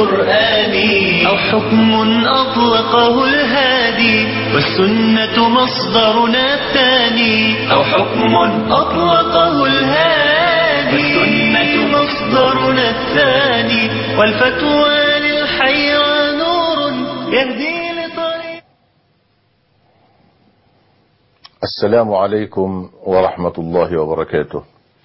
القرآن أو حكم أطلقه الهادي والسنة مصدرنا الثاني أو حكم أطلقه الهادي والسنة مصدرنا الثاني والفتوى للحيرى نور يهدي لطريق السلام عليكم ورحمة الله وبركاته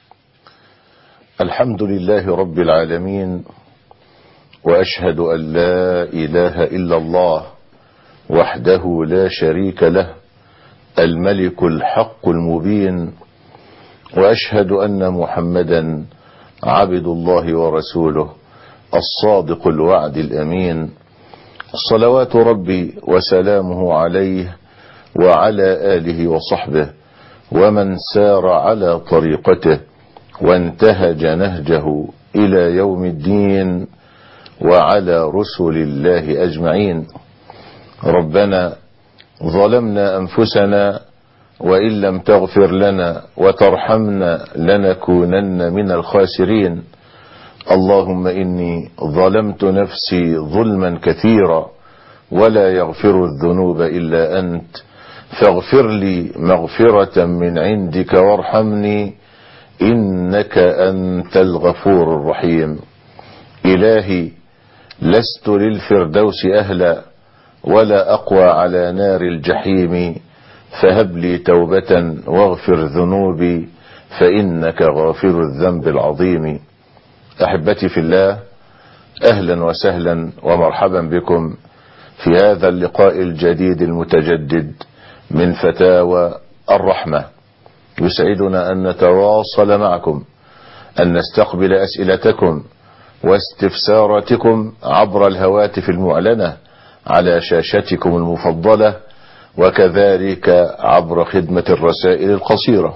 الحمد لله رب العالمين وأشهد أن لا إله إلا الله وحده لا شريك له الملك الحق المبين وأشهد أن محمدا عبد الله ورسوله الصادق الوعد الأمين صلوات ربي وسلامه عليه وعلى آله وصحبه ومن سار على طريقته وانتهج نهجه إلى يوم الدين وعلى رسل الله أجمعين ربنا ظلمنا أنفسنا وإن لم تغفر لنا وترحمنا لنكونن من الخاسرين اللهم إني ظلمت نفسي ظلما كثيرا ولا يغفر الذنوب إلا أنت فاغفر لي مغفرة من عندك وارحمني إنك أنت الغفور الرحيم إلهي لست للفردوس أهلا ولا أقوى على نار الجحيم فهب لي توبة واغفر ذنوبي فإنك غافر الذنب العظيم أحبتي في الله أهلا وسهلا ومرحبا بكم في هذا اللقاء الجديد المتجدد من فتاوى الرحمة يسعدنا أن نتواصل معكم أن نستقبل أسئلتكم واستفساراتكم عبر الهواتف المعلنة على شاشتكم المفضلة وكذلك عبر خدمة الرسائل القصيرة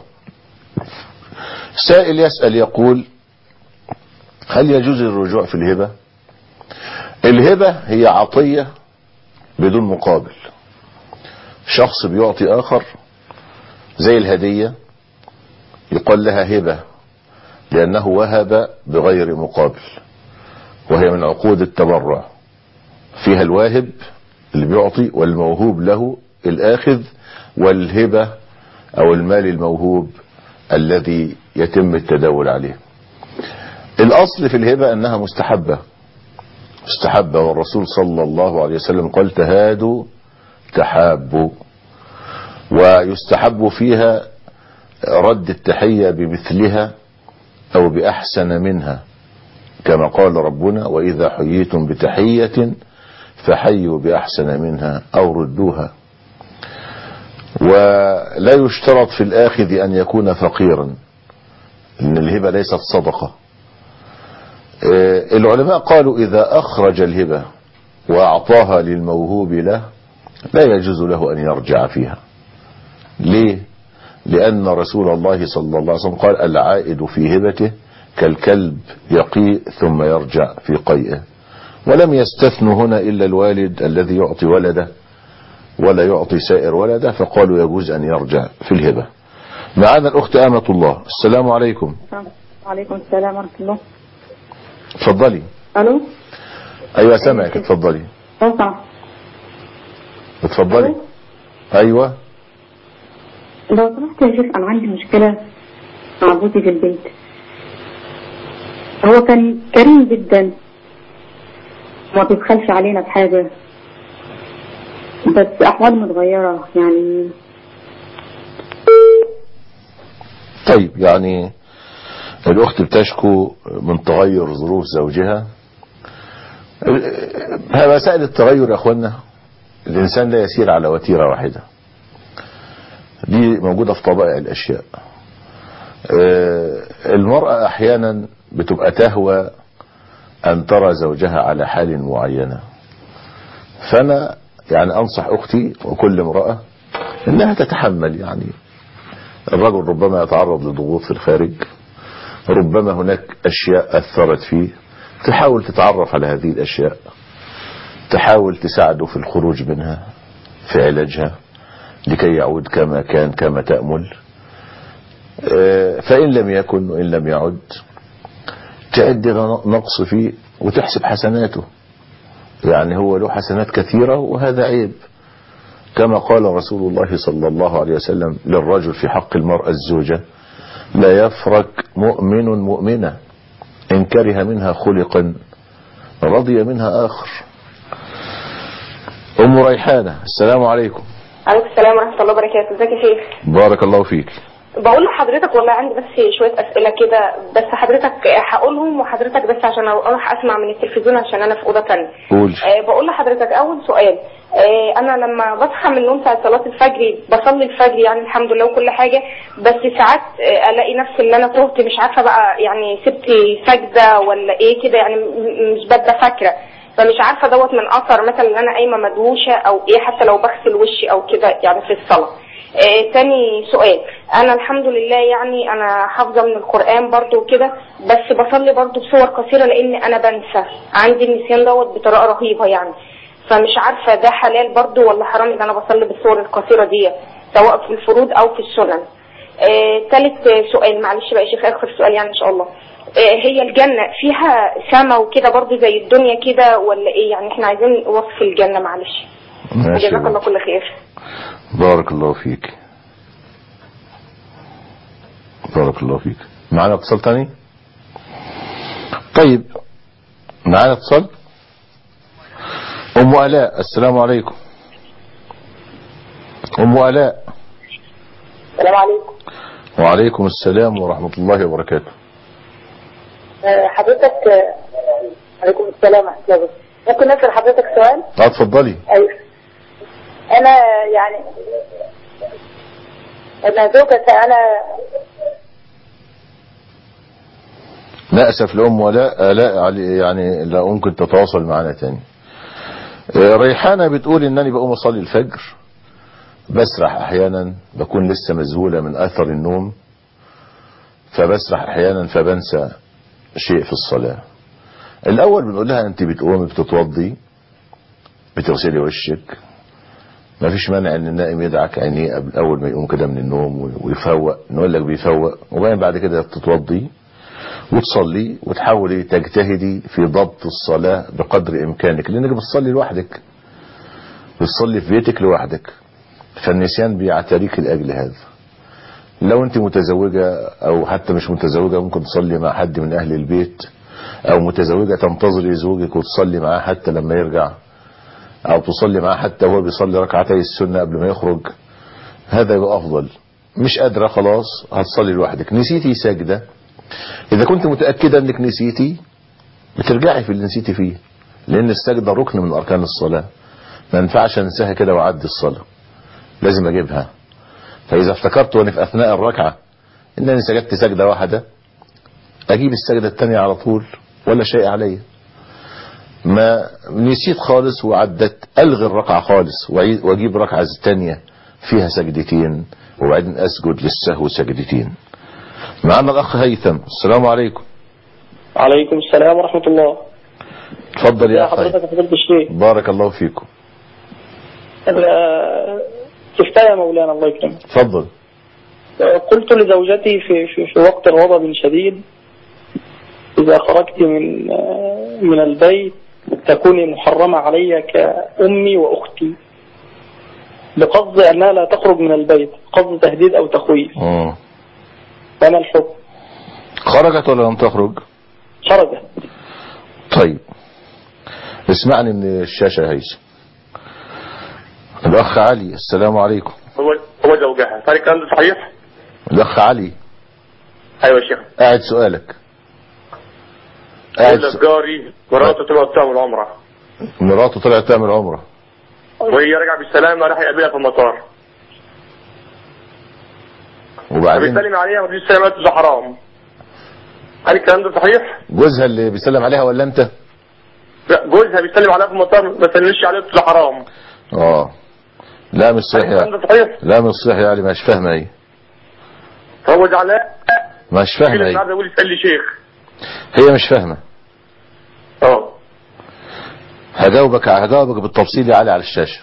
سائل يسأل يقول هل يجوز الرجوع في الهبة الهبة هي عطية بدون مقابل شخص بيعطي آخر زي الهدية يقال لها هبة لأنه وهب بغير مقابل وهي من عقود التبرع فيها الواهب اللي بيعطي والموهوب له الآخذ والهبة أو المال الموهوب الذي يتم التداول عليه الأصل في الهبة أنها مستحبة مستحبة والرسول صلى الله عليه وسلم قال تهادوا تحابوا ويستحب فيها رد التحية بمثلها أو بأحسن منها كما قال ربنا وإذا حييتم بتحية فحيوا بأحسن منها أو ردوها ولا يشترط في الآخذ أن يكون فقيرا إن الهبة ليست صدقة العلماء قالوا إذا أخرج الهبة وأعطاها للموهوب له لا يجوز له أن يرجع فيها ليه لأن رسول الله صلى الله عليه وسلم قال العائد في هبته كالكلب يقيء ثم يرجع في قيئه ولم يستثنوا هنا إلا الوالد الذي يعطي ولده ولا يعطي سائر ولده فقالوا يجوز أن يرجع في الهبة معنا الأخت آمة الله السلام عليكم وعليكم السلام ورحمة الله اتفضلي ألو أيوة سامعك اتفضلي لو سمحت اتفضلي أيوة لو سمحت يا شيخ أنا عندي مشكلة مع جوزي في البيت هو كان كريم جدا ما بيبخلش علينا بحاجة بس أحواله متغيرة يعني طيب يعني الأخت بتشكو من تغير ظروف زوجها ها مسائل التغير يا أخوانا الإنسان لا يسير على وتيرة واحدة دي موجودة في طبائع الأشياء المرأة أحيانا بتبقى تهوى أن ترى زوجها على حال معينة فأنا يعني أنصح أختي وكل امرأة أنها تتحمل يعني الرجل ربما يتعرض لضغوط في الخارج ربما هناك أشياء أثرت فيه تحاول تتعرف على هذه الأشياء تحاول تساعده في الخروج منها في علاجها لكي يعود كما كان كما تأمل فإن لم يكن وإن لم يعد تعد نقص فيه وتحسب حسناته يعني هو له حسنات كثيرة وهذا عيب كما قال رسول الله صلى الله عليه وسلم للرجل في حق المرأة الزوجة لا يفرك مؤمن مؤمنة إن كره منها خلقا رضي منها آخر أم ريحانة السلام عليكم عليكم السلام ورحمة الله وبركاته ازيك يا شيخ بارك الله فيك بقول لحضرتك والله عندي بس شوية أسئلة كده بس حضرتك هقولهم وحضرتك بس عشان أروح أسمع من التلفزيون عشان أنا في أوضة تانية قول آه بقول لحضرتك أول سؤال آه أنا لما بصحى من النوم ساعة صلاة الفجر بصلي الفجر يعني الحمد لله وكل حاجة بس ساعات آه ألاقي نفسي إن أنا تهت مش عارفة بقى يعني سبت سجدة ولا إيه كده يعني م- مش ببقى فاكرة فمش عارفة دوت من أثر مثلا إن أنا قايمة مدوشة أو إيه حتى لو بغسل وشي أو كده يعني في الصلاة آه تاني سؤال انا الحمد لله يعني انا حافظه من القران برضو وكده بس بصلي برضو بصور قصيره لان انا بنسى عندي النسيان دوت بطريقه رهيبه يعني فمش عارفه ده حلال برضو ولا حرام ان انا بصلي بالصور القصيره دي سواء في الفروض او في السنن آه تالت سؤال معلش بقى يا شيخ اخر سؤال يعني ان شاء الله آه هي الجنة فيها سما وكده برضو زي الدنيا كده ولا ايه يعني احنا عايزين وصف الجنة معلش ماشي جزاك الله كل خير بارك الله فيك بارك الله فيك معنا اتصال تاني طيب معنا اتصال ام الاء السلام عليكم ام الاء السلام عليكم وعليكم السلام ورحمة الله وبركاته حضرتك عليكم السلام ورحمة الله ممكن نسأل حضرتك سؤال؟ اه اتفضلي أيوه أنا يعني أنا زوجة أنا نأسف لأم ولاء آلاء علي يعني لا ممكن تتواصل معنا تاني آه، ريحانة بتقول انني بقوم اصلي الفجر بسرح احيانا بكون لسه مذهولة من اثر النوم فبسرح احيانا فبنسى شيء في الصلاة الاول بنقول لها انت بتقومي بتتوضي بتغسلي وشك ما فيش مانع ان النائم يدعك عينيه قبل اول ما يقوم كده من النوم ويفوق نقول لك بيفوق وبعدين بعد كده تتوضي وتصلي وتحاولي تجتهدي في ضبط الصلاة بقدر إمكانك لأنك بتصلي لوحدك بتصلي في بيتك لوحدك فالنسيان بيعتريك لأجل هذا لو أنت متزوجة أو حتى مش متزوجة ممكن تصلي مع حد من أهل البيت أو متزوجة تنتظري زوجك وتصلي معاه حتى لما يرجع أو تصلي معاه حتى وهو بيصلي ركعتي السنة قبل ما يخرج هذا يبقى أفضل مش قادرة خلاص هتصلي لوحدك نسيتي سجدة إذا كنت متأكدة أنك نسيتي بترجعي في اللي نسيتي فيه لأن السجدة ركن من أركان الصلاة ما ينفعش أنساها كده وأعدي الصلاة لازم أجيبها فإذا افتكرت وأنا في أثناء الركعة إنني سجدت سجدة واحدة أجيب السجدة الثانية على طول ولا شيء عليا ما نسيت خالص وعدت ألغي الركعة خالص وأعيد- وأجيب ركعة ثانية فيها سجدتين وبعدين أسجد للسهو سجدتين معنا الأخ هيثم السلام عليكم عليكم السلام ورحمة الله تفضل يا يا أخ حضرتك هيثم يا فضيلة الشيخ بارك الله فيكم ال- كفاية يا مولانا الله يكرمك تفضل قلت لزوجتي في, في, في وقت غضب شديد إذا خرجت من من البيت تكوني محرمة علي كأمي وأختي بقصد أنها لا تخرج من البيت قصد تهديد أو تخويف مم. فما الحكم خرجت ولا لم تخرج خرجت طيب اسمعني من الشاشة هيثم الأخ علي السلام عليكم هو هو زوجها هل الكلام ده صحيح؟ الأخ علي ايوه يا شيخ قاعد سؤالك قاعد يقول لك س... جاري مراته طلعت تعمل عمره مراته طلعت تعمل عمرة وهي راجعه بالسلامه راح يقابلها في المطار وبعدين فبيسلم عليها ودي السلامات ده حرام هل الكلام ده صحيح؟ جوزها اللي بيسلم عليها ولا انت لا جوزها بيسلم عليها في المطار ما سلمش عليها ده حرام اه لا مش هل صحيح الكلام ده صحيح؟ لا مش صحيح يعني مش فاهمة ايه فهو زعلان مش كده فاهمة مش ايه عايز اقول يسال لي شيخ هي مش فاهمة اه هجاوبك هجاوبك بالتفصيل يا علي على الشاشة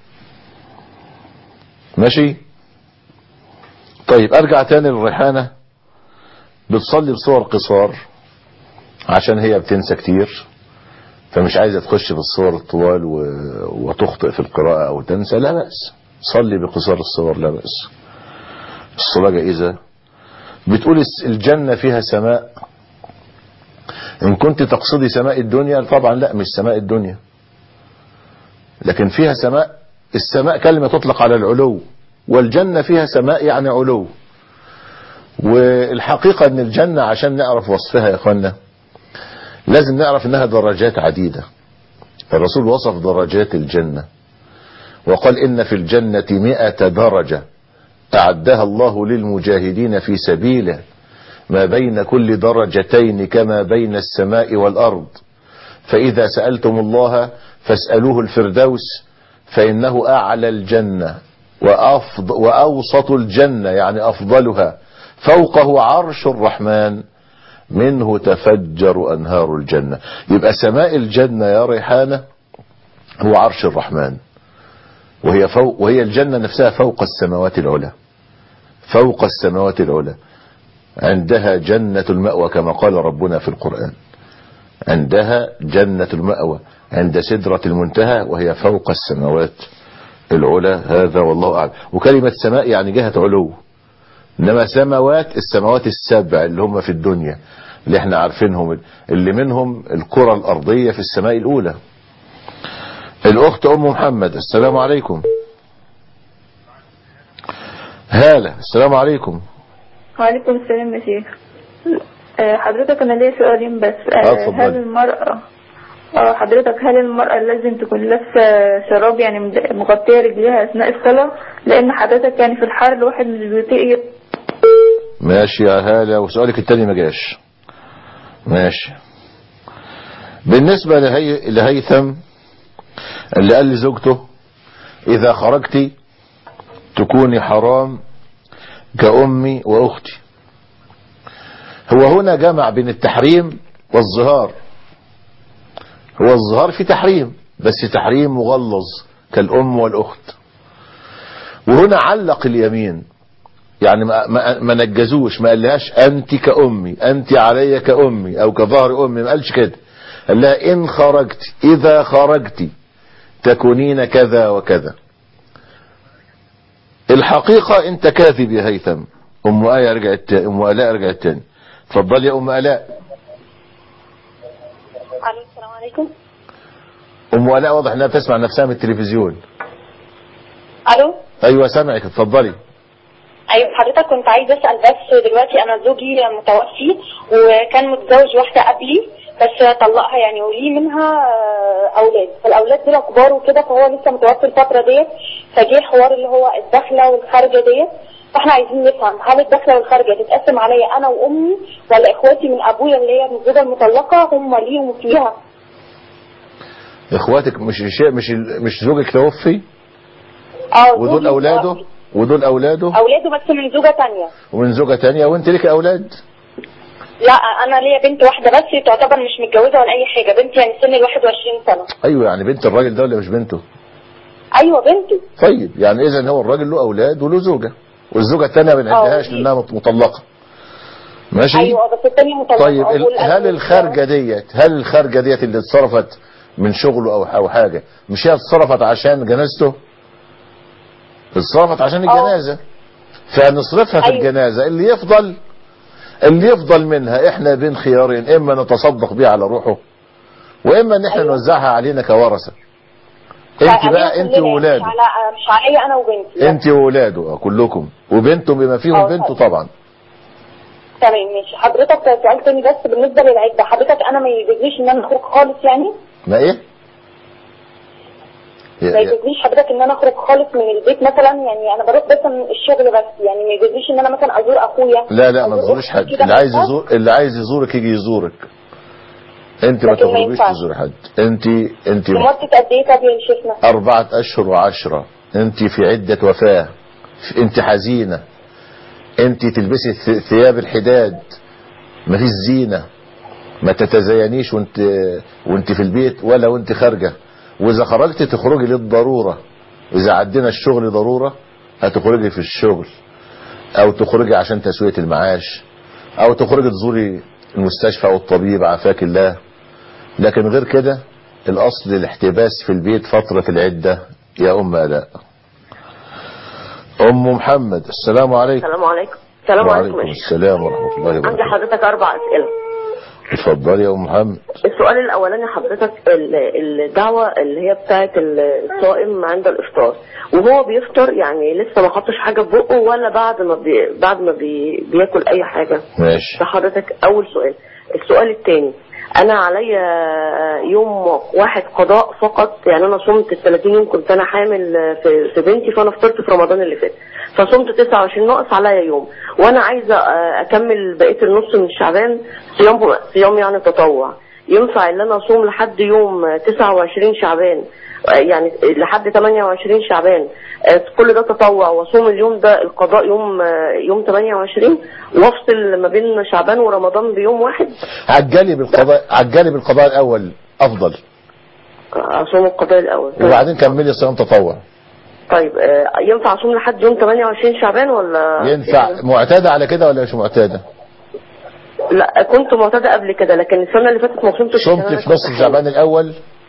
ماشي طيب ارجع تاني للريحانة بتصلي بصور قصار عشان هي بتنسى كتير فمش عايزة تخش في الصور الطوال و... وتخطئ في القراءة أو تنسى لا بأس صلي بقصار الصور لا بأس الصلاة جائزة بتقول الس- الجنة فيها سماء إن كنت تقصدي سماء الدنيا طبعا لا مش سماء الدنيا لكن فيها سماء السماء كلمة تطلق على العلو والجنة فيها سماء يعني علو والحقيقة ان الجنة عشان نعرف وصفها يا اخوانا لازم نعرف انها درجات عديدة الرسول وصف درجات الجنة وقال ان في الجنة مئة درجة اعدها الله للمجاهدين في سبيله ما بين كل درجتين كما بين السماء والارض فاذا سألتم الله فاسألوه الفردوس فانه اعلى الجنة وأفض واوسط الجنة يعني افضلها فوقه عرش الرحمن منه تفجر أنهار الجنة يبقى سماء الجنة يا ريحانة هو عرش الرحمن وهي, فوق وهي الجنة نفسها فوق السماوات العلى فوق السماوات العلى عندها جنة المأوى كما قال ربنا في القرآن عندها جنة المأوى عند سدرة المنتهى وهي فوق السماوات العلى هذا والله أعلم وكلمة سماء يعني جهة علو انما سماوات السماوات السبع اللي هم في الدنيا اللي احنا عارفينهم اللي منهم الكرة الارضية في السماء الاولى الاخت ام محمد السلام عليكم هالة السلام عليكم وعليكم السلام يا شيخ آه، حضرتك انا ليا سؤالين بس آه، آه، اتفضلي. هل المرأة اه حضرتك هل المرأة لازم تكون لابسة شراب يعني مد- مغطية رجليها اثناء الصلاة لان حضرتك يعني في الحر الواحد مش بيطيق ماشي يا هالة وسؤالك التاني ما جاش ماشي بالنسبة لهي... لهيثم اللي قال لزوجته اذا خرجتي تكوني حرام كأمي وأختي هو هنا جمع بين التحريم والظهار هو الظهار في تحريم بس تحريم مغلظ كالأم والأخت وهنا علق اليمين يعني ما, ما, ما نجزوش ما قالهاش أنت كأمي أنت علي كأمي أو كظهر أمي ما قالش كده قال لها إن خرجت إذا خرجت تكونين كذا وكذا الحقيقة انت كاذب يا هيثم ام آية رجعت تا- ام آلاء رجعت تاني اتفضلي يا ام آلاء السلام عليكم ام آلاء واضح انها بتسمع نفسها من التلفزيون الو ايوه سامعك اتفضلي ايوه حضرتك كنت عايز اسال بس دلوقتي انا زوجي متوفي وكان متزوج واحده قبلي بس طلقها يعني وليه منها آه، اولاد فالاولاد دول كبار وكده فهو لسه متوفي الفتره ديت فجه حوار اللي هو الدخله والخارجه ديت فاحنا عايزين نفهم هل الدخله والخارجه تتقسم عليا انا وامي ولا اخواتي من ابويا اللي هي الزوجه المطلقه هم ليهم فيها اخواتك مش شيء مش ال- مش زوجك توفي اه ودول زوجي اولاده متوفي. ودول اولاده اولاده بس من زوجه تانية ومن زوجة تانية وانت لك اولاد لا انا ليا بنت واحده بس تعتبر مش متجوزه ولا اي حاجه بنتي يعني سن ال 21 سنه ايوه يعني بنت الراجل ده ولا مش بنته ايوه بنتي طيب يعني اذا هو الراجل له اولاد وله زوجة والزوجة التانية ما بنعدهاش اه. لانها مط- مطلقة ماشي ايوه بس الثانيه مطلقه طيب ال- أقول هل أنا- الخارجة ديت هل الخارجة ديت اللي اتصرفت من شغله او او حاجة مش هي اتصرفت عشان جنازته اتصرفت عشان اه. الجنازة فنصرفها في أيوة. الجنازة اللي يفضل اللي يفضل منها احنا بين خيارين اما نتصدق بيها على روحه واما ان احنا أيوة. نوزعها علينا كورثة انت علينا بقى انت كلنا، يعني وولاده مش على مش عليا انا وبنتي انت وولاده اه، كلكم وبنتم بما فيهم اه، بنته طيب. طبعا تمام ماشي حضرتك سؤال تاني بس بالنسبه للعده حضرتك انا ما يجوزليش ان انا اخرج خالص يعني ما ايه يا- ما يا- يجوزليش حضرتك ان انا اخرج خالص من البيت مثلا يعني انا بروح بس من الشغل بس يعني ما يجوزليش ان انا مثلا ازور اخويا لا لا ما أزور تزوريش أختي حد كده اللي عايز مثلاً. يزور اللي عايز يزورك يجي يزورك انت ما لكن ما تخرجيش ينفعش. تزوري حد انت انت لمده قد ايه طب يا شيخنا أربعة أشهر وعشرة أنت في عدة وفاة في- أنت حزينة أنت تلبسي ث- ثياب الحداد ما فيش زينة ما تتزينيش وانت وانت في البيت ولا وانت خارجة وإذا خرجت تخرجي للضرورة إذا عدينا الشغل ضرورة هتخرجي في الشغل أو تخرجي عشان تسوية المعاش أو تخرجي تزوري المستشفى أو الطبيب عافاك الله لكن غير كده الأصل الاحتباس في البيت فترة العدة يا أم آلاء أم محمد السلام عليكم السلام عليكم السلام عليكم وعليكم يا شيخ. السلام ورحمة الله عندي وبركاته حضرتك أربع أسئلة اتفضلي يا أم محمد السؤال الأولاني حضرتك ال- الدعوة اللي هي بتاعة الصائم عند الإفطار وهو بيفطر يعني لسه ما حطش حاجة في بقه ولا بعد ما بي بعد ما بي بياكل أي حاجة ماشي ده حضرتك أول سؤال السؤال الثاني أنا عليا يوم واحد قضاء فقط يعني أنا صمت ال 30 يوم كنت أنا حامل في, في بنتي فأنا فطرت في رمضان اللي فات فصمت 29 ناقص عليا يوم وأنا عايزة أكمل بقية النص من شعبان صيام صيام يعني تطوع ينفع ان انا اصوم لحد يوم 29 شعبان يعني لحد 28 شعبان كل ده تطوع واصوم اليوم ده القضاء يوم يوم 28 وافصل ما بين شعبان ورمضان بيوم واحد عجلي بالقضاء عجلي بالقضاء الأول أفضل اصوم القضاء الاول وبعدين كملي صيام تطوع طيب آه، ينفع اصوم لحد يوم 28 شعبان ولا ينفع معتادة على كده ولا مش معتادة لا كنت معتاده قبل كده لكن السنه اللي فاتت ما صمتش عشان صمت أنا في كنت نص حامل. شعبان الأول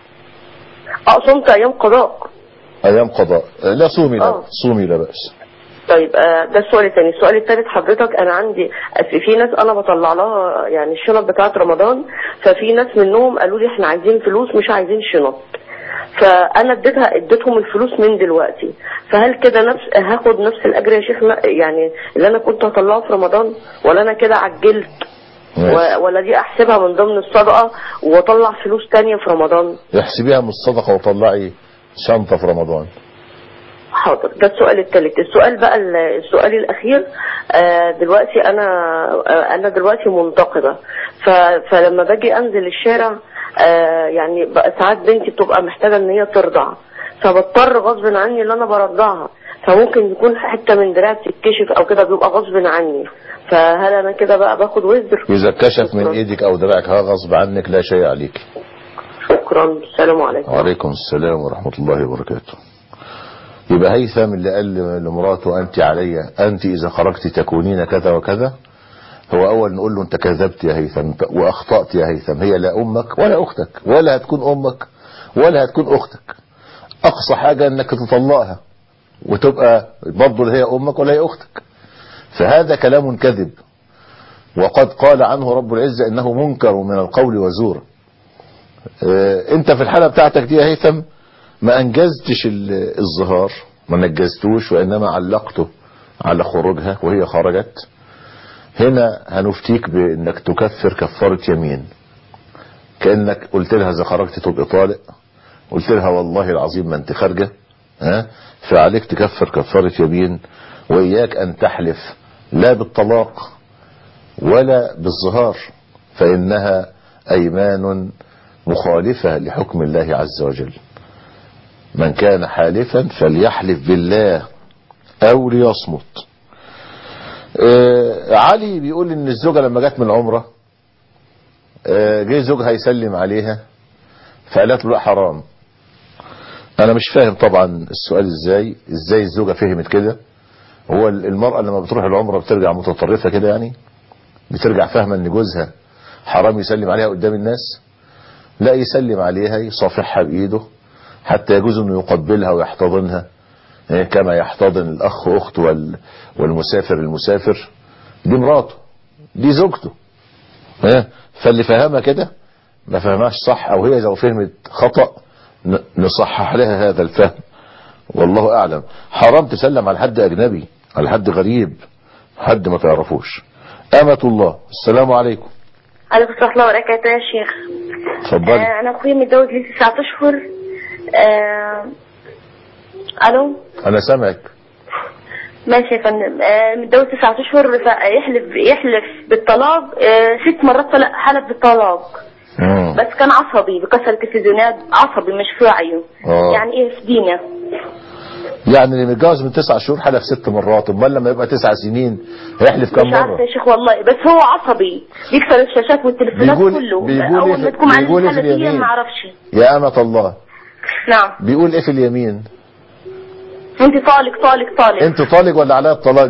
اه صمت ايام قضاء أيام قضاء لا صومي لا آه. صومي لا بأس طيب آه، ده السؤال الثاني السؤال الثالث حضرتك انا عندي في, في ناس انا بطلع لها يعني الشنط بتاعت رمضان ففي ناس منهم قالوا لي احنا عايزين فلوس مش عايزين شنط فانا اديتها اديتهم الفلوس من دلوقتي فهل كده نفس هاخد نفس الاجر يا شيخ لا، يعني اللي انا كنت هطلعه في رمضان ولا انا كده عجلت ماشي. و- ولا دي احسبها من ضمن الصدقه واطلع فلوس تانية في رمضان احسبيها من الصدقة وطلعي شنطة في رمضان حاضر ده السؤال الثالث السؤال بقى ال- السؤال الاخير آه، دلوقتي انا آه، انا دلوقتي منتقبه ف- فلما باجي انزل الشارع آه، يعني بقى ساعات بنتي بتبقى محتاجه ان هي ترضع فبضطر غصب عني ان انا برضعها فممكن يكون حته من دراعي بتتكشف او كده بيبقى غصب عني فهل انا كده بقى باخد وزر إذا كشف من شكراً. إيدك أو دراعك ها غصب عنك لا شيء عليك شكرا السلام عليكم وعليكم السلام ورحمة الله وبركاته يبقى هيثم اللي قال لمراته أنت علي أنت إذا خرجت تكونين كذا وكذا هو أول نقول له أنت كذبت يا هيثم وأخطأت يا هيثم هي لا أمك ولا أختك ولا هتكون أمك ولا هتكون أختك أقصى حاجة أنك تطلقها وتبقى برضه لا هي أمك ولا هي أختك فهذا كلام كذب وقد قال عنه رب العزة إنه منكر من القول وزور آه، انت في الحالة بتاعتك دي يا هيثم ما انجزتش ال- الظهار ما نجزتوش وانما علقته على خروجها وهي خرجت هنا هنفتيك بانك تكفر كفارة يمين كأنك قلت لها اذا خرجت تبقى طالق قلت لها والله العظيم ما انت خارجة ها فعليك تكفر كفارة يمين واياك ان تحلف لا بالطلاق ولا بالظهار فانها ايمان مخالفة لحكم الله عز وجل من كان حالفا فليحلف بالله او ليصمت آه علي بيقول ان الزوجة لما جت من العمرة آه جه زوجها يسلم عليها فقالت له لا حرام انا مش فاهم طبعا السؤال ازاي ازاي الزوجة فهمت كده هو المرأة لما بتروح العمرة بترجع متطرفة كده يعني بترجع فاهمة ان جوزها حرام يسلم عليها قدام الناس لا يسلم عليها يصافحها بإيده حتى يجوز أنه يقبلها ويحتضنها إيه، كما يحتضن الأخ أخته وال- والمسافر المسافر دي مراته دي زوجته إيه، فاللي فهمها كده ما فهمهاش صح أو هي لو فهمت خطأ ن- نصحح لها هذا الفهم والله أعلم حرام تسلم على حد أجنبي على حد غريب حد ما تعرفوش أمة الله السلام عليكم عليكم السلام ورحمة الله وبركاته يا شيخ اتفضلي آه أنا أخوي متجوز لي تسعة أشهر آه ألو أنا سامعك ماشي يا فندم آه متجوز تسعة أشهر فيحلف يحلف بالطلاق آه ست مرات طلق حلف بالطلاق مم. بس كان عصبي بكسر التلفزيونات عصبي مش في وعيه آه. يعني إيه في دينه يعني اللي متجوز من تسع شهور حلف ست مرات امال لما يبقى تسع سنين هيحلف كم مش عارفة مرة يا شيخ والله بس هو عصبي بيكسر الشاشات والتليفونات بيقول- كله بيقول أول إيه ما في- تكون عندي بيقول إيه في الحالة دي اليمين؟ ما أعرفش يا أمة الله نعم بيقول ايه في اليمين أنت طالق طالق طالق انت طالق ولا عليها الطلاق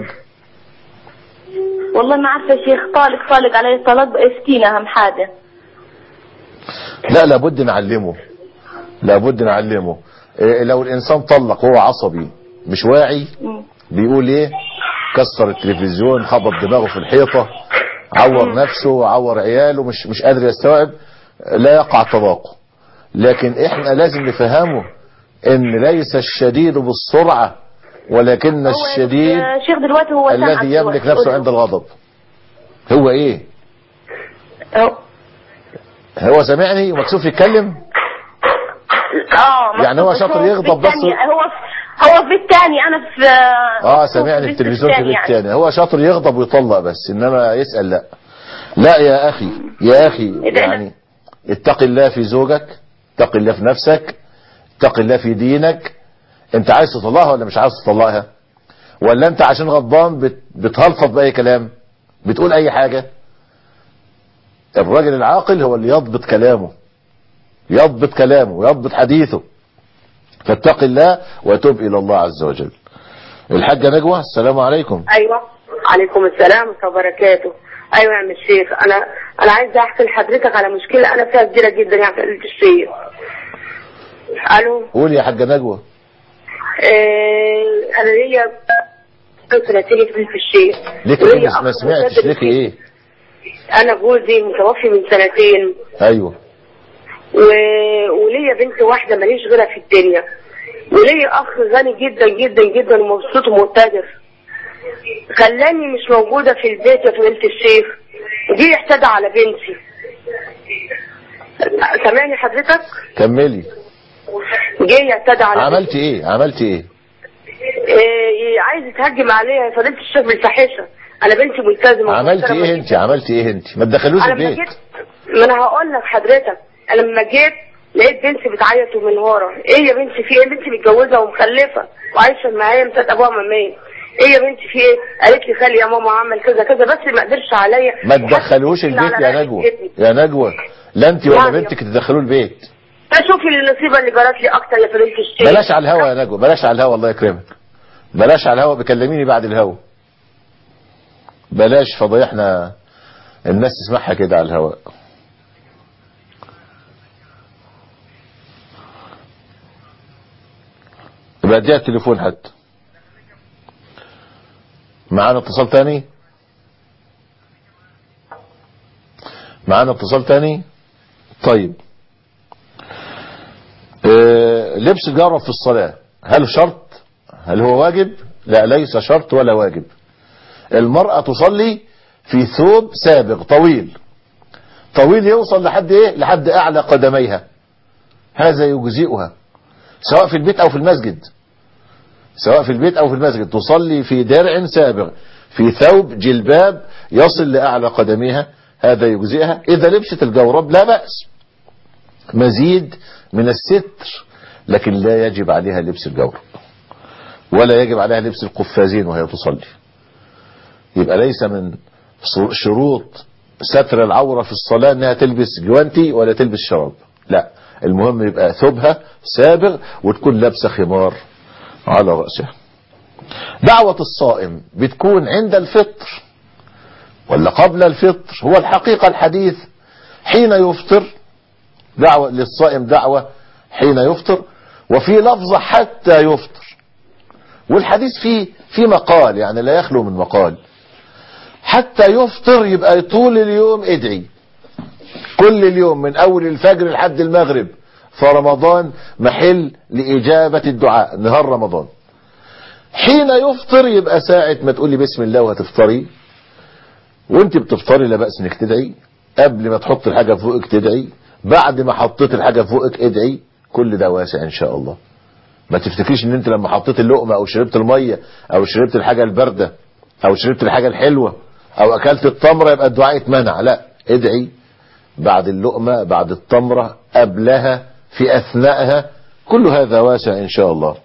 والله ما عارفة يا شيخ طالق طالق علي الطلاق افتينا أهم حاجة لا لابد نعلمه لابد نعلمه إيه لو الانسان طلق وهو عصبي مش واعي بيقول ايه كسر التلفزيون خبط دماغه في الحيطة عور نفسه عور عياله مش مش قادر يستوعب لا يقع طلاقه لكن احنا لازم نفهمه ان ليس الشديد بالسرعة ولكن الشديد آه، شيخ دلوقتي هو سامعك الذي يملك دلوقتي. نفسه عند الغضب هو ايه أهو. هو سامعني ومكسوف يتكلم اه يعني هو شاطر في يغضب بس- التاني. هو في هو في الثاني انا في اه سامعني التلفزيون في بيت تاني هو شاطر يغضب ويطلق بس انما يسأل لا لا يا اخي يا اخي ده- يعني اتق الله في زوجك اتق الله في نفسك اتق الله في دينك انت عايز تطلقها ولا مش عايز تطلقها ولا انت عشان غضبان بت- بتهلفظ باي كلام بتقول اي حاجة الراجل العاقل هو اللي يضبط كلامه يضبط كلامه ويضبط حديثه فاتق الله وتوب الى الله عز وجل الحاجة نجوى السلام عليكم ايوه عليكم السلام ورحمه الله وبركاته ايوه يا عم الشيخ انا انا عايزه احكي لحضرتك على مشكله انا فيها كبيره جدا يا فضيله الشيخ الو قول يا حاجة نجوى آه انا ليا سنتين في فضيله الشيخ ليك وليا ايه أخ ما سمعتش مسدد ليك ايه انا جوزي متوفي من سنتين ايوه و... وليا بنت واحده ماليش غيرها في الدنيا وليا اخ غني جدا جدا جدا ومبسوط ومقتدر خلاني مش موجوده في البيت يا فضيله الشيخ جه اعتدى على بنتي سامعني حضرتك كملي جه اعتدى على عملت ايه عملت ايه إيه عايز يتهجم عليا يا فضيله الشيخ بالفحيشه انا بنتي ملتزمه عملت ومحترمة ايه انت عملت ايه انت ما تدخلوش انا لما البيت جيت ما انا هقول لك حضرتك انا لما جيت لقيت بنتي بتعيط من ورا ايه يا بنتي في ايه بنتي متجوزه ومخلفه وعايشه معايا مسات ابوها ماميه ايه يا بنتي في ايه قالت لي خلي يا ماما عمل كذا كذا بس ما قدرش عليا ما تدخلوش البيت يا نجوى يا نجوى لا انت ولا نعم يا بنتك تدخلوا البيت فشوفي النصيبه اللي جرت لي اكتر يا فضيله الشيخ بلاش على الهوا يا نجوى بلاش على الهوا الله يكرمك بلاش على الهوا بكلميني بعد الهوا بلاش فضيحنا الناس تسمعها كده على الهواء يبقى اديها التليفون حتى معانا اتصال تاني معانا اتصال تاني طيب آه، لبس الجارة في الصلاة هل شرط هل هو واجب لا ليس شرط ولا واجب المرأة تصلي في ثوب سابق طويل طويل يوصل لحد ايه لحد اعلى قدميها هذا يجزئها سواء في البيت او في المسجد سواء في البيت او في المسجد تصلي في درع سابق في ثوب جلباب يصل لاعلى قدميها هذا يجزئها اذا لبست الجورب لا بأس مزيد من الستر لكن لا يجب عليها لبس الجورب ولا يجب عليها لبس القفازين وهي تصلي يبقى ليس من شروط ستر العورة في الصلاة انها تلبس جوانتي ولا تلبس شراب لا المهم يبقى ثوبها سابغ وتكون لابسة خمار على رأسها دعوة الصائم بتكون عند الفطر ولا قبل الفطر هو الحقيقة الحديث حين يفطر دعوة للصائم دعوة حين يفطر وفي لفظة حتى يفطر والحديث فيه في مقال يعني لا يخلو من مقال حتى يفطر يبقى طول اليوم ادعي كل اليوم من اول الفجر لحد المغرب فرمضان محل لإجابة الدعاء نهار رمضان حين يفطر يبقى ساعة ما تقولي بسم الله وهتفطري وانت بتفطري لا بأس انك تدعي قبل ما تحط الحاجة فوقك تدعي بعد ما حطيت الحاجة فوقك ادعي كل ده واسع ان شاء الله ما تفتكريش ان انت لما حطيت اللقمة او شربت المية او شربت الحاجة الباردة او شربت الحاجة الحلوة او اكلت التمرة يبقى الدعاء اتمنع لا ادعي بعد اللقمة بعد التمرة قبلها في اثناءها كل هذا واسع ان شاء الله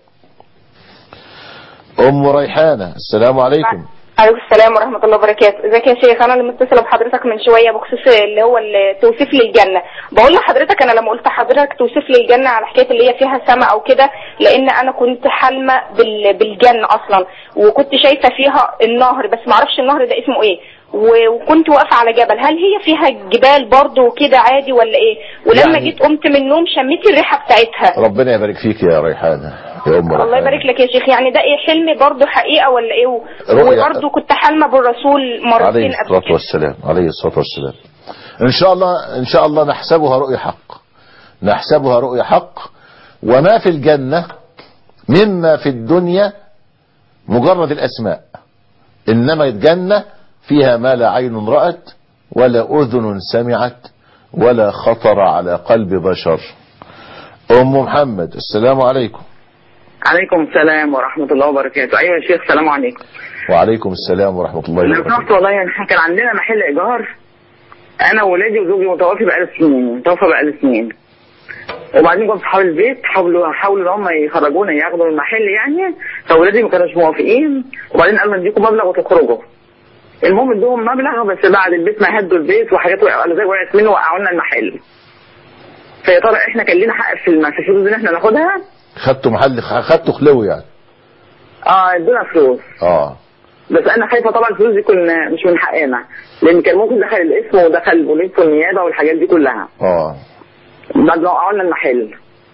ام ريحانة السلام عليكم عليكم السلام ورحمة الله وبركاته ازيك يا شيخ انا اللي متصلة بحضرتك من شوية بخصوص اللي هو التوصيف للجنة بقول لحضرتك انا لما قلت حضرتك توصيف لي الجنة على حكاية اللي هي فيها سماء او كده لان انا كنت حالمة بال... بالجنة اصلا وكنت شايفة فيها النهر بس معرفش النهر ده اسمه ايه و- وكنت واقفة على جبل هل هي فيها جبال برضو وكده عادي ولا ايه ولما يعني- جيت قمت من النوم شميت الريحة بتاعتها ربنا يبارك فيك يا ريحانة يا أم الله ريحانة يبارك لك يا شيخ يعني ده ايه حلم برضو حقيقة ولا ايه و- رؤيا. وبرضو كنت حالمة بالرسول عليه مرتين قبل الصلاة كده والسلام عليه الصلاة والسلام إن شاء الله إن شاء الله نحسبها رؤيا حق نحسبها رؤيا حق وما في الجنة مما في الدنيا مجرد الأسماء إنما الجنة فيها ما لا عين رأت ولا أذن سمعت ولا خطر على قلب بشر أم محمد السلام عليكم عليكم السلام ورحمة الله وبركاته أيوة يا شيخ السلام عليكم وعليكم السلام ورحمة الله لو وبركاته سمحت والله يعني احنا كان عندنا محل إيجار أنا وولادي وزوجي متوفي بقاله سنين متوفى بقاله سنين وبعدين جم صحاب البيت حاولوا حاولوا ان هم يخرجونا ياخدوا المحل يعني فولادي ما كانوش موافقين وبعدين قالوا نديكم مبلغ وتخرجوا المهم ادوهم مبلغ بس بعد البيت ما هدوا البيت وحاجات وقعوا زي وقعت منه وقعوا لنا المحل فيا ترى احنا كان لنا حق في الم- في الفلوس دي ان احنا ناخدها خدتوا محل خدتوا خلو يعني اه ادونا فلوس اه بس انا خايفه طبعا الفلوس دي تكون مش من حقنا لان كان ممكن دخل الاسم ودخل البوليس والنيابه والحاجات دي كلها اه بعد ما وقعوا لنا المحل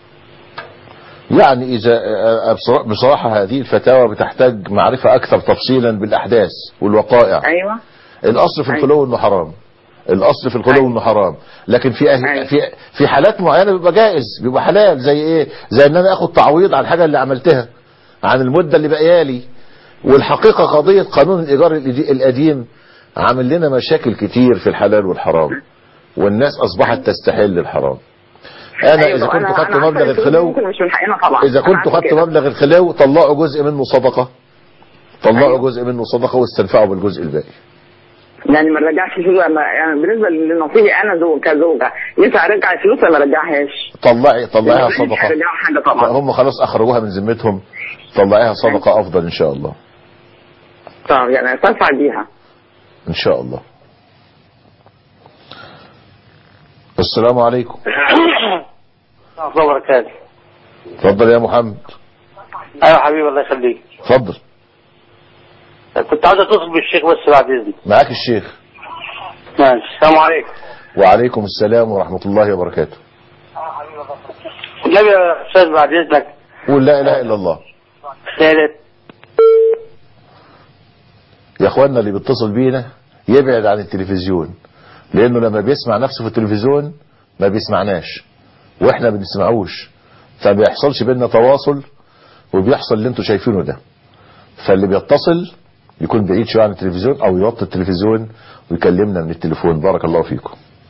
يعني إذا آه، بصرا- بصراحة هذه الفتاوى بتحتاج معرفة أكثر تفصيلا بالأحداث والوقائع ايوه الأصل في الخلو إنه حرام الأصل في الخلو إنه حرام لكن في أه... في في حالات معينة بيبقى جائز بيبقى حلال زي إيه زي إن أنا آخد تعويض عن الحاجة اللي عملتها عن المدة اللي بقيالي والحقيقة قضية قانون الإيجار الإدي- القديم عامل لنا مشاكل كتير في الحلال والحرام والناس أصبحت تستحل الحرام أنا أيوة، إذا كنت أنا- خدت أنا عارفة مبلغ الفلوس دي الخلو ممكن مش من حقنا طبعا إذا أنا كنت عارفة خدت كده. مبلغ الخلو طلعوا جزء منه صدقة طلعوا جزء منه صدقة واستنفعوا بالجزء الباقي يعني ما نرجعش الفلوس لما- يعني بالنسبه لنصيبي انا زوج كزوجه ينفع ارجع الفلوس ولا ما ارجعهاش؟ طلعي طلعيها مش صدقة هيرجعوا حاجه طبعا هم خلاص أخرجوها من ذمتهم طلعيها صدقة أفضل إن شاء الله طب يعني استنفع بيها إن شاء الله السلام عليكم ورحمة الله وبركاته اتفضل يا محمد ايوه حبيبي الله يخليك اتفضل كنت عاوز اتصل بالشيخ بس بعد اذنك معاك الشيخ ماشي السلام عليكم وعليكم السلام ورحمة الله وبركاته النبي يا استاذ بعد اذنك قول لا إله إلا الله ثالث يا اخوانا اللي بيتصل بينا يبعد عن التلفزيون لانه لما بيسمع نفسه في التلفزيون ما بيسمعناش واحنا ما بنسمعوش فبيحصلش بينا تواصل وبيحصل اللي انتوا شايفينه ده فاللي بيتصل يكون بعيد شويه عن التلفزيون او يوطي التلفزيون ويكلمنا من التليفون بارك الله فيكم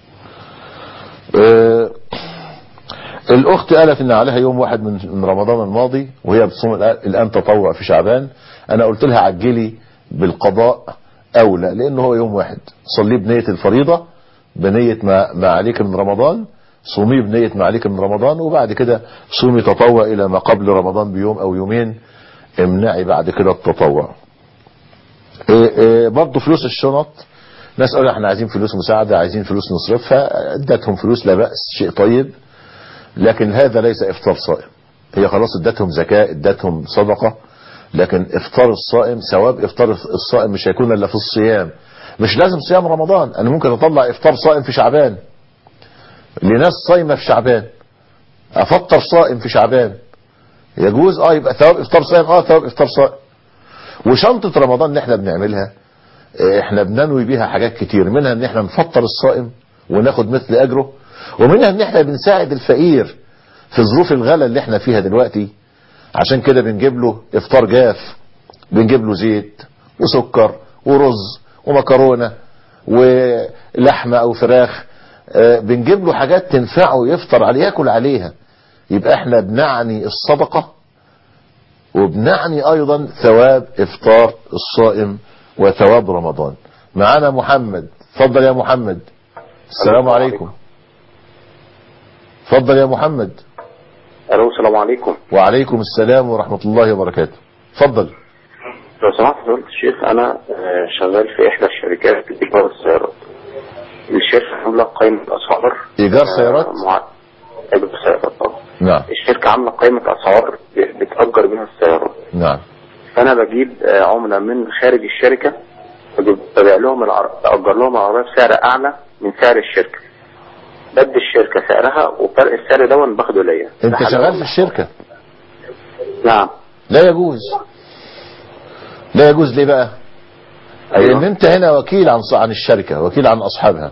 آه الاخت قالت ان عليها يوم واحد من من رمضان الماضي وهي بتصوم الآن- الان تطوع في شعبان انا قلت لها عجلي بالقضاء اولى لانه هو يوم واحد صليه بنيه الفريضه بنيه ما, ما عليك من رمضان صوميه بنيه ما عليك من رمضان وبعد كده صومي تطوع الى ما قبل رمضان بيوم او يومين امنعي بعد كده التطوع إيه إيه برضه فلوس الشنط ناس قالوا احنا عايزين فلوس مساعدة عايزين فلوس نصرفها ادتهم فلوس لا بأس شيء طيب لكن هذا ليس افطار صائم هي خلاص ادتهم زكاة ادتهم صدقة لكن افطار الصائم ثواب افطار الصائم مش هيكون الا في الصيام مش لازم صيام رمضان انا ممكن اطلع افطار صائم في شعبان لناس صايمة في شعبان افطر صائم في شعبان يجوز اه يبقى ثواب افطار صائم اه ثواب افطار صائم وشنطة رمضان اللي احنا بنعملها اه، احنا بننوي بيها حاجات كتير منها ان احنا نفطر الصائم وناخد مثل اجره ومنها ان احنا بنساعد الفقير في ظروف الغلا اللي احنا فيها دلوقتي عشان كده بنجيب له افطار جاف بنجيب له زيت وسكر ورز ومكرونة ولحمة او فراخ اه، بنجيب له حاجات تنفعه يفطر عليها ياكل عليها يبقى احنا بنعني الصدقة وبنعني ايضا ثواب افطار الصائم وثواب رمضان معانا محمد اتفضل يا محمد السلام عليكم اتفضل يا محمد الو السلام عليكم وعليكم السلام ورحمة الله وبركاته اتفضل لو سمحت فضيلة الشيخ انا آه، شغال في احدى الشركات ايجار السيارات الشركه عامله قائمه اسعار ايجار آه، سيارات مع... ايجار سيارات طبعا نعم الشركه عامله قائمه اسعار بتأجر بيها السيارات نعم فانا بجيب آه، عمله من خارج الشركه بجيب- ببيع لهم العر... بأجر لهم العربية بسعر أعلى من سعر الشركة بدي الشركة سعرها وفرق السعر ده باخده ليا انت ده حلال شغال في ولا- الشركة نعم لا يجوز لا يجوز ليه بقى لان انت هنا وكيل عن عن الشركة وكيل عن اصحابها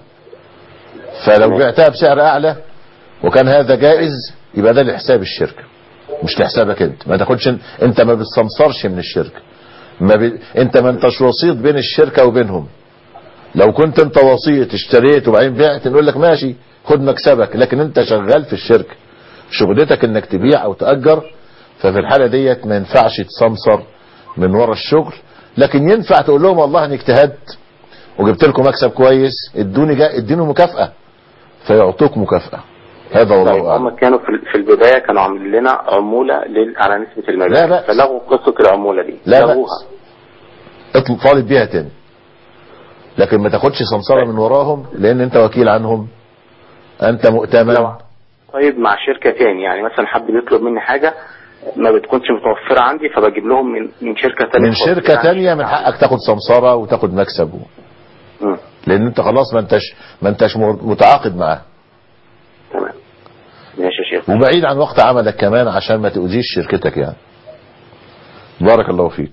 فلو بعتها بسعر اعلى وكان هذا جائز يبقى ده لحساب الشركة مش لحسابك انت ما تاخدش انت ما بتستمصرش من الشركة ما ب... انت ما انتش وسيط بين الشركة وبينهم لو كنت انت وسيط اشتريت وبعدين بعت نقول لك ماشي خد مكسبك لكن انت شغال في الشركة شغلتك انك تبيع او تأجر ففي الحالة ديت ما ينفعش تسمسر من ورا الشغل لكن ينفع تقول لهم والله انا اجتهدت وجبت لكم مكسب كويس ادوني جا... اديني مكافأة فيعطوك مكافأة هذا والله طيب اعلم هم كانوا في في البداية كانوا عاملين لنا عمولة لل... على نسبة المبيع لا بأس. فلغوا قصة العمولة دي لا لغوها بأس اطلب طالب بيها تاني لكن ما تاخدش سمسرة من وراهم لان انت وكيل عنهم انت مؤتمن طيب مع شركة تاني يعني مثلا حد بيطلب مني حاجة ما بتكونش متوفرة عندي فبجيب لهم من من شركة تانية من خالص. شركة يعني تانية من حقك تاخد سمسرة وتاخد مكسب مم. لان انت خلاص ما انتش ما انتش متعاقد معاه تمام ماشي يا شيخ وبعيد عن وقت عملك كمان عشان ما تؤذيش شركتك يعني بارك الله فيك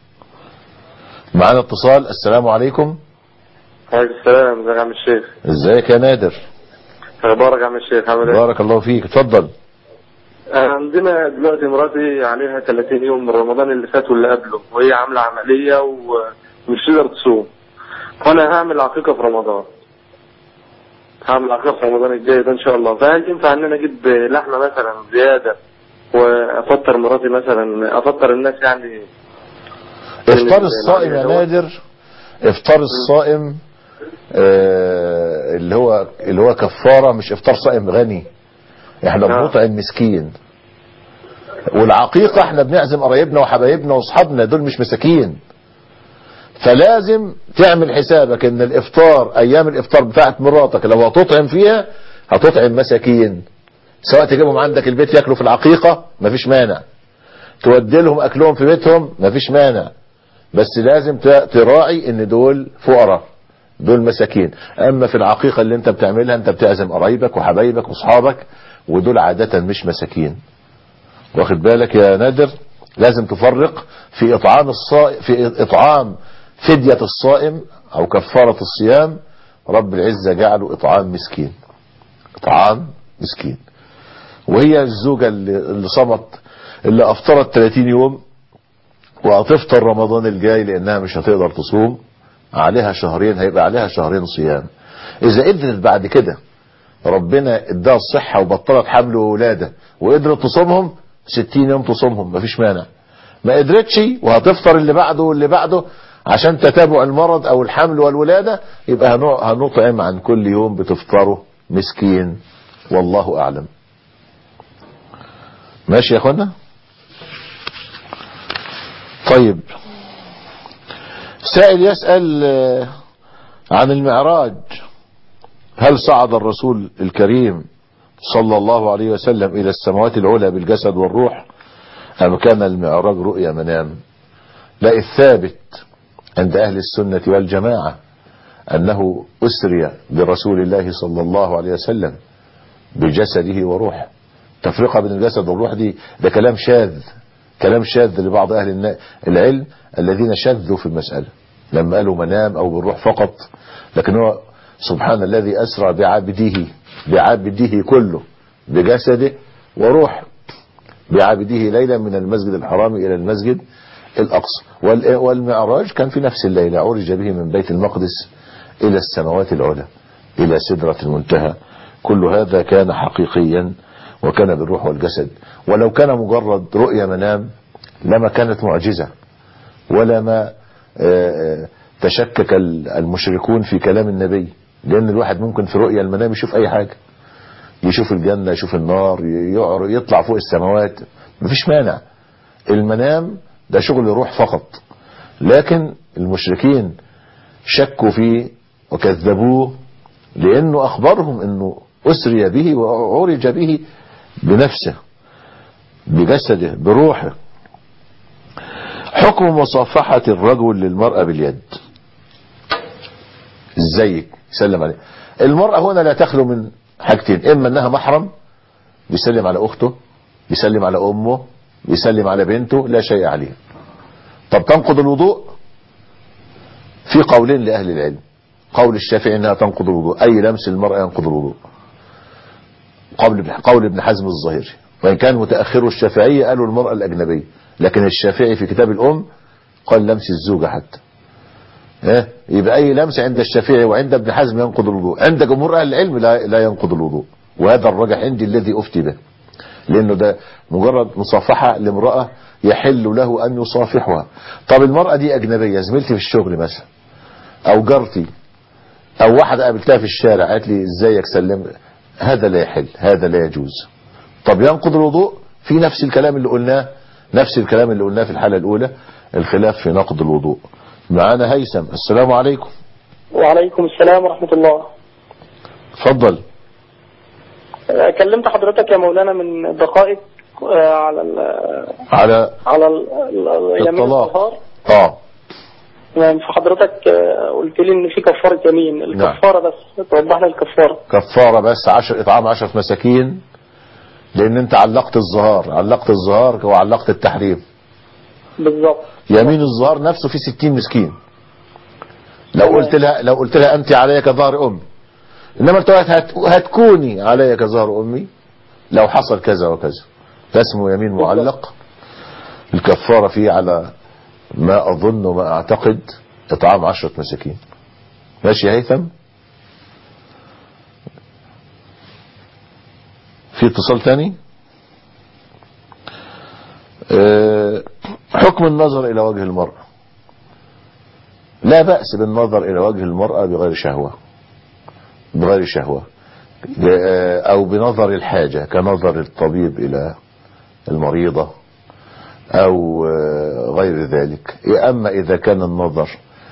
معانا اتصال السلام عليكم عليكم السلام ازيك يا عم الشيخ ازيك يا نادر اخبارك يا عم الشيخ عامل ايه؟ بارك الله فيك اتفضل عندنا دلوقتي مراتي عليها 30 يوم من رمضان اللي فات واللي قبله وهي عامله عمليه ومش تقدر تصوم وانا هعمل عقيقه في رمضان هعمل عقيقه في رمضان الجاي ده ان شاء الله فهل ينفع ان انا اجيب لحمه مثلا زياده وافطر مراتي مثلا افطر الناس يعني افطار الصائم يا نادر افطار الصائم آه اللي هو اللي هو كفارة مش افطار صائم غني احنا بنطعم مسكين والعقيقة احنا بنعزم قرايبنا وحبايبنا واصحابنا دول مش مساكين فلازم تعمل حسابك ان الافطار ايام الافطار بتاعت مراتك لو هتطعم فيها هتطعم مساكين سواء تجيبهم عندك البيت ياكلوا في العقيقة مفيش مانع تودي لهم اكلهم في بيتهم مفيش مانع بس لازم تراعي ان دول فقراء دول مساكين اما في العقيقة اللي انت بتعملها انت بتعزم قرايبك وحبايبك واصحابك ودول عادة مش مساكين واخد بالك يا نادر لازم تفرق في اطعام الصائم في اطعام فدية الصائم او كفارة الصيام رب العزة جعله اطعام مسكين اطعام مسكين وهي الزوجة اللي, اللي صمت اللي افطرت 30 يوم وهتفطر رمضان الجاي لانها مش هتقدر تصوم عليها شهرين هيبقى عليها شهرين صيام اذا قدرت بعد كده ربنا اداها الصحة وبطلت حمل وولادة وقدرت تصومهم 60 يوم تصومهم مفيش مانع ما قدرتش وهتفطر اللي بعده واللي بعده عشان تتابع المرض او الحمل والولادة يبقى هنطعم عن كل يوم بتفطره مسكين والله اعلم ماشي يا اخوانا طيب سائل يسأل عن المعراج هل صعد الرسول الكريم صلى الله عليه وسلم إلى السماوات العلى بالجسد والروح أم كان المعراج رؤيا منام لا الثابت عند أهل السنة والجماعة أنه أسري برسول الله صلى الله عليه وسلم بجسده وروحه تفرقة بين الجسد والروح دي ده كلام شاذ كلام شاذ لبعض أهل العلم الذين شذوا في المسألة لما قالوا منام أو بالروح فقط لكن هو سبحان الذي أسرى بعبده بعبده كله بجسده وروح بعبده ليلا من المسجد الحرام إلى المسجد الأقصى والمعراج كان في نفس الليلة عرج به من بيت المقدس إلى السماوات العلى إلى سدرة المنتهى كل هذا كان حقيقيا وكان بالروح والجسد ولو كان مجرد رؤيا منام لما كانت معجزة ولا ما تشكك المشركون في كلام النبي لأن الواحد ممكن في رؤيا المنام يشوف أي حاجة يشوف الجنة يشوف النار يطلع فوق السماوات مفيش مانع المنام ده شغل روح فقط لكن المشركين شكوا فيه وكذبوه لأنه أخبرهم أنه أسري به وعرج به بنفسه بجسده بروحه حكم مصافحة الرجل للمرأة باليد ازيك يسلم عليه المرأة هنا لا تخلو من حاجتين اما انها محرم بيسلم على اخته بيسلم على امه بيسلم على بنته لا شيء عليه طب تنقض الوضوء في قولين لأهل العلم قول الشافعي انها تنقض الوضوء اي لمس المرأة ينقض الوضوء قول قول ابن حزم الظاهري وان كان متأخره الشافعية قالوا المرأة الاجنبية لكن الشافعي في كتاب الام قال لمس الزوجة حتى اه يبقى اي لمس عند الشافعي وعند ابن حزم ينقض الوضوء عند جمهور اهل العلم لا, لا ينقض الوضوء وهذا الرجح عندي الذي افتي به لانه ده مجرد مصافحة لامرأة يحل له ان يصافحها طب المرأة دي اجنبية زميلتي في الشغل مثلا او جارتي او واحدة قابلتها في الشارع قالت لي ازيك سلم هذا لا يحل هذا لا يجوز طب ينقض الوضوء في نفس الكلام اللي قلناه نفس الكلام اللي قلناه في الحالة الاولى الخلاف في نقض الوضوء معانا هيثم السلام عليكم وعليكم السلام ورحمة الله اتفضل آه، كلمت حضرتك يا مولانا من دقائق آه، على ال على على ال- ال- يمين الطلاق. الظهار اه يعني فحضرتك آه، قلت لي ان في كفارة يمين الكفارة بس توضح لي الكفارة كفارة بس عشر اطعام عشرة مساكين لان انت علقت الظهار علقت الظهار وعلقت التحريم بالظبط يمين الظهار نفسه في ستين مسكين لو قلت لها لو قلت لها انت علي كظهر امي انما انت هت هتكوني علي كظهر امي لو حصل كذا وكذا ده اسمه يمين معلق الكفارة فيه على ما اظن وما اعتقد اطعام عشرة مساكين ماشي يا هيثم في اتصال تاني آه، حكم النظر الى وجه المرأة لا بأس بالنظر الى وجه المرأة بغير شهوة بغير شهوة آه، او بنظر الحاجة كنظر الطبيب الى المريضة او آه، غير ذلك اما اذا كان النظر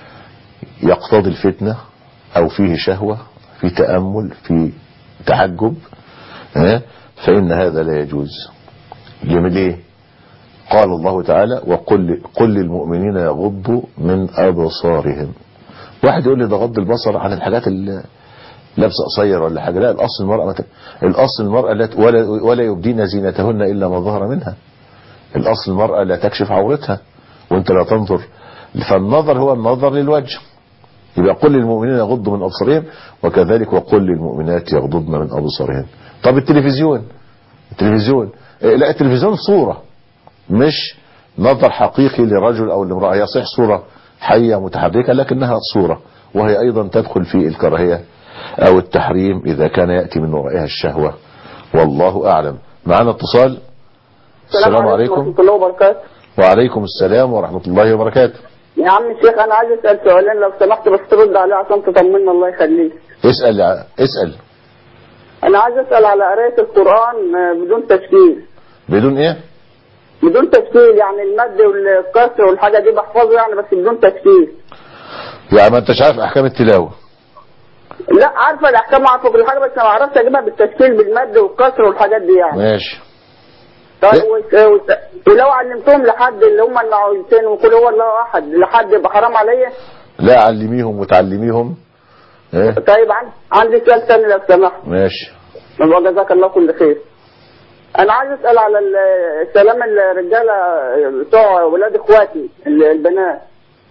يقتضي الفتنة او فيه شهوة في تأمل في تعجب ها، فإن هذا لا يجوز ليه قال الله تعالى وقل قل للمؤمنين يغضوا من أبصارهم واحد يقول لي ده غض البصر عن الحاجات اللي لابسه قصير ولا حاجة لا الأصل المرأة مت... الأصل المرأة لا ت- ولا, ولا يبدين زينتهن إلا ما ظهر منها الأصل المرأة لا تكشف عورتها وانت لا تنظر فالنظر هو النظر للوجه يبقى قل للمؤمنين يغضوا من أبصارهم وكذلك وقل للمؤمنات يغضضن من أبصارهن طب التلفزيون التلفزيون إيه، لا التلفزيون صورة مش نظر حقيقي لرجل أو لامرأة يصح صورة حية متحركة لكنها صورة وهي أيضا تدخل في الكراهية أو التحريم إذا كان يأتي من ورائها الشهوة والله أعلم معنا اتصال السلام عليكم ورحمة الله وبركاته وعليكم السلام ورحمة الله وبركاته يا عم الشيخ أنا عايز أسأل سؤالين لو سمحت بس ترد عليه عشان تطمنا الله يخليك اسأل يا- اسأل أنا عايز أسأل على قراية القرآن آه، بدون تشكيل بدون ايه بدون تشكيل يعني المد والكسر والحاجة دي بحفظه يعني بس بدون تشكيل يعني ما انتش عارف احكام التلاوة لا عارفة الأحكام عارفة كل حاجة بس ما أعرفش أجيبها بالتشكيل بالمد والكسر والحاجات دي يعني ماشي طيب و- و- ولو علمتهم لحد اللي هم المعوذتين وكل هو الله أحد لحد يبقى حرام عليا لا علميهم وتعلميهم ايه طيب عن- عندي سؤال تاني لو سمحت ماشي يبقى جزاك الله كل خير انا عايز اسال على ال- سلام الرجاله بتوع ولاد اخواتي ال- البنات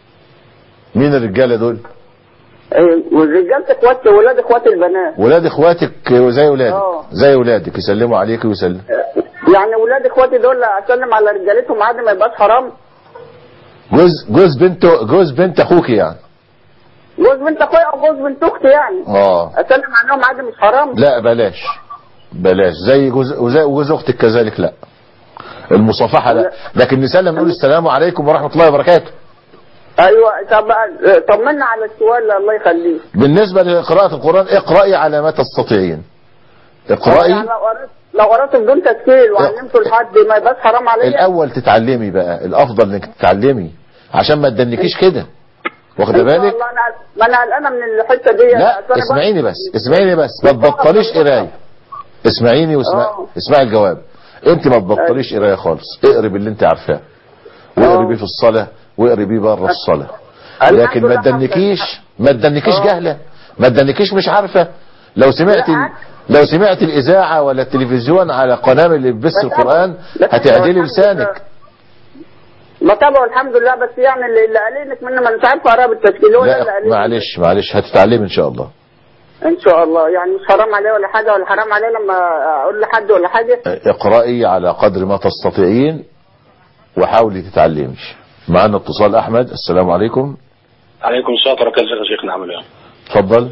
مين الرجالة دول إيه، والرجاله اخواتي ولاد اخواتي البنات ولاد اخواتك زي ولادك اه. زي ولادك يسلموا عليك ويسلم يعني ولاد اخواتي دول اسلم على رجالتهم عادي ما يبقاش حرام جوز جوز بنت جوز بنت اخوك يعني جوز بنت اخويا او جوز بنت اختي يعني اه اسلم عليهم عادي مش حرام لا بلاش بلاش زي جوز وزي وجوز اختك كذلك لا المصافحة لا لكن نسلم نقول السلام عليكم ورحمة الله وبركاته ايوه طب طمنا على السؤال الله يخليك بالنسبة لقراءة القرآن اقرأي على ما تستطيعين يعني اقرأي لو قرأت لو قرأت بدون تشكيل وعلمته لحد ما يبقاش حرام عليا الاول تتعلمي بقى الافضل انك تتعلمي عشان ما تدنكيش كده واخده إن شاء بالك الله انا ما انا قلقانه من الحته دي لا أصل أنا اسمعيني بس اسمعيني بس ما تبطليش قرايه اسمعيني واسمع آه. اسمعي الجواب انت ما تبطليش قرايه خالص اقري باللي انت عارفاه واقري بيه في الصلاه واقري بيه بره الصلاه لكن ما تدنكيش ما تدنكيش جهله ما ادانكيش مش عارفة لو سمعت ال... لو سمعت الإذاعة ولا التلفزيون على قناة اللي بتبث القرآن هتعدلي لسانك بتابعه الحمد لله بس يعني اللي اللي قالينك منه ما انت عارف قراءة بالتسجيل ولا اللي لا قالينك معلش معلش هتتعلمي إن شاء الله ان شاء الله يعني مش حرام عليه ولا حاجة ولا حرام عليه لما اقول لحد ولا حاجة اقرأي على قدر ما تستطيعين وحاولي تتعلمي معنا اتصال أحمد السلام عليكم عليكم السلام ورحمة الله وبركاته يا شيخنا عامل ايه؟ اتفضل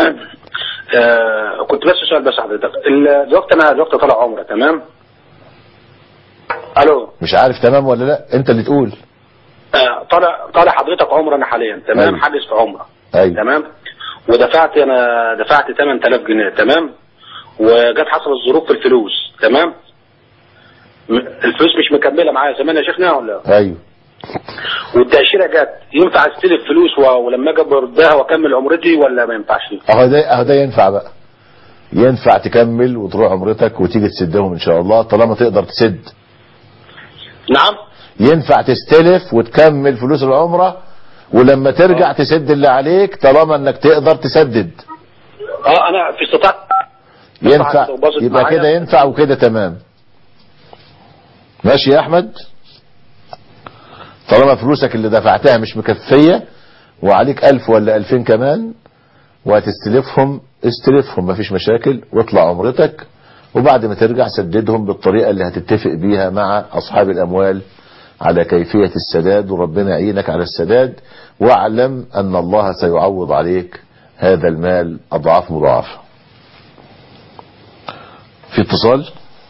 آه كنت بس سؤال بس حضرتك ال- دلوقتي انا دلوقتي طالع عمره تمام؟ الو مش عارف تمام ولا لا انت اللي تقول آه طالع طالع حضرتك عمره انا حاليا تمام أيوة. حاجز في عمره ايوه تمام ودفعت انا دفعت 8000 جنيه تمام وجت حصل الظروف في الفلوس تمام م- الفلوس مش مكمله معايا زمان يا شيخنا ولا ايوه والتاشيره جت ينفع استلف فلوس و- ولما اجي بردها واكمل عمرتي ولا ما ينفعش؟ اهو ده اهو ده ينفع بقى ينفع تكمل وتروح عمرتك وتيجي تسدهم ان شاء الله طالما تقدر تسد نعم ينفع تستلف وتكمل فلوس العمرة ولما ترجع تسد اللي عليك طالما انك تقدر تسدد اه انا في استطاعه ينفع وباظت يبقى معايا. كده ينفع وكده تمام ماشي يا احمد طالما فلوسك اللي دفعتها مش مكفية وعليك الف ولا الفين كمان وهتستلفهم استلفهم مفيش مشاكل واطلع عمرتك وبعد ما ترجع سددهم بالطريقة اللي هتتفق بيها مع اصحاب الاموال على كيفية السداد وربنا يعينك على السداد واعلم ان الله سيعوض عليك هذا المال اضعاف مضاعفه في اتصال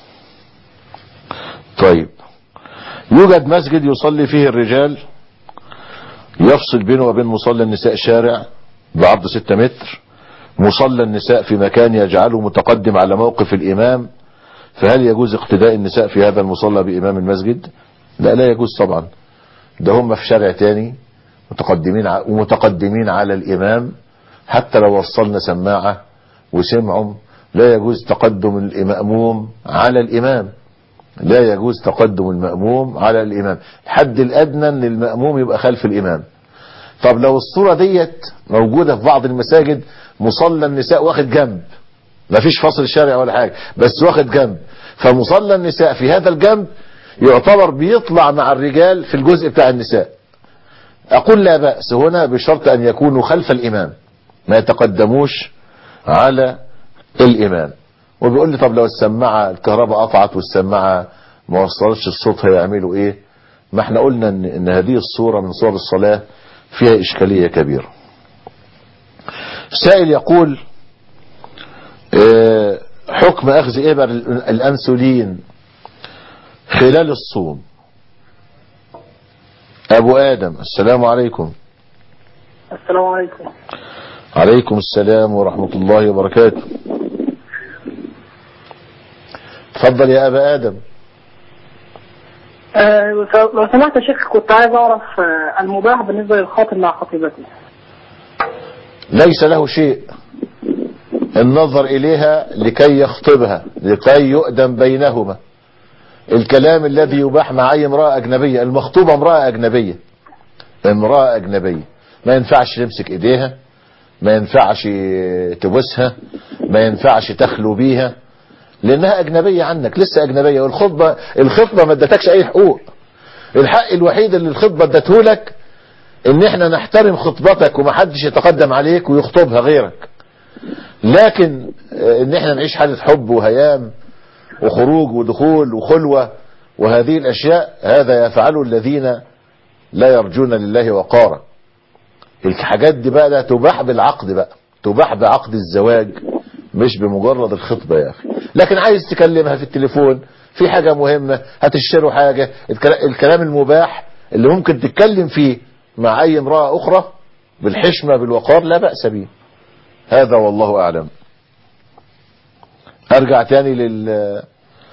طيب يوجد مسجد يصلي فيه الرجال يفصل بينه وبين مصلى النساء شارع بعرض 6 متر مصلى النساء في مكان يجعله متقدم على موقف الإمام فهل يجوز اقتداء النساء في هذا المصلى بإمام المسجد لا لا يجوز طبعا ده هم في شارع تاني متقدمين ع- ومتقدمين على الإمام حتى لو وصلنا سماعة وسمعهم لا يجوز تقدم المأموم على الإمام لا يجوز تقدم المأموم على الإمام الحد الأدنى أن المأموم يبقى خلف الإمام طب لو الصورة ديت موجودة في بعض المساجد مصلى النساء واخد جنب مفيش فصل شارع ولا حاجة بس واخد جنب فمصلى النساء في هذا الجنب يعتبر بيطلع مع الرجال في الجزء بتاع النساء أقول لا بأس هنا بشرط أن يكونوا خلف الإمام ما يتقدموش على الإمام وبيقول لي طب لو السماعة الكهرباء قطعت والسماعة ما وصلتش الصوت هيعملوا ايه ما احنا قلنا ان, إن هذه الصورة من صور الصلاة فيها اشكالية كبيرة سائل يقول اه حكم اخذ ابر الانسولين خلال الصوم ابو ادم السلام عليكم السلام عليكم عليكم السلام ورحمة الله وبركاته تفضل يا أبا آدم آه لو سمحت يا شيخ كنت عايز اعرف آه المباح بالنسبه للخاطب مع خطيبته ليس له شيء النظر إليها لكي يخطبها لكي يؤدم بينهما الكلام الذي يباح مع أي امرأة أجنبية المخطوبة امرأة أجنبية امرأة أجنبية ما ينفعش تمسك إيديها ما ينفعش تبوسها ما ينفعش تخلو بيها لأنها أجنبية عنك لسه أجنبية والخطبة الخطبة ما ادتكش أي حقوق الحق الوحيد اللي الخطبة ادته لك ان احنا نحترم خطبتك ومحدش يتقدم عليك ويخطبها غيرك لكن ان احنا نعيش حالة حب وهيام وخروج ودخول وخلوة وهذه الاشياء هذا يفعله الذين لا يرجون لله وقارا الحاجات دي بقى ده تباح بالعقد بقى تباح بعقد الزواج مش بمجرد الخطبة يا اخي لكن عايز تكلمها في التليفون في حاجة مهمة هتشتروا حاجة الكلام المباح اللي ممكن تتكلم فيه مع اي امرأة اخرى بالحشمة بالوقار لا بأس به هذا والله اعلم ارجع تاني لل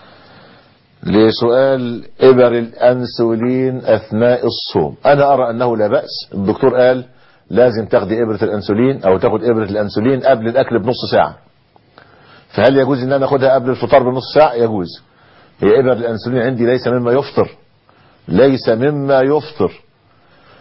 لسؤال ابر الانسولين اثناء الصوم انا ارى انه لا بأس الدكتور قال لازم تاخدي ابرة الانسولين او تاخد ابرة الانسولين قبل الاكل بنص ساعة فهل يجوز ان انا اخدها قبل الفطار بنص ساعة يجوز هي ابر الانسولين عندي ليس مما يفطر ليس مما يفطر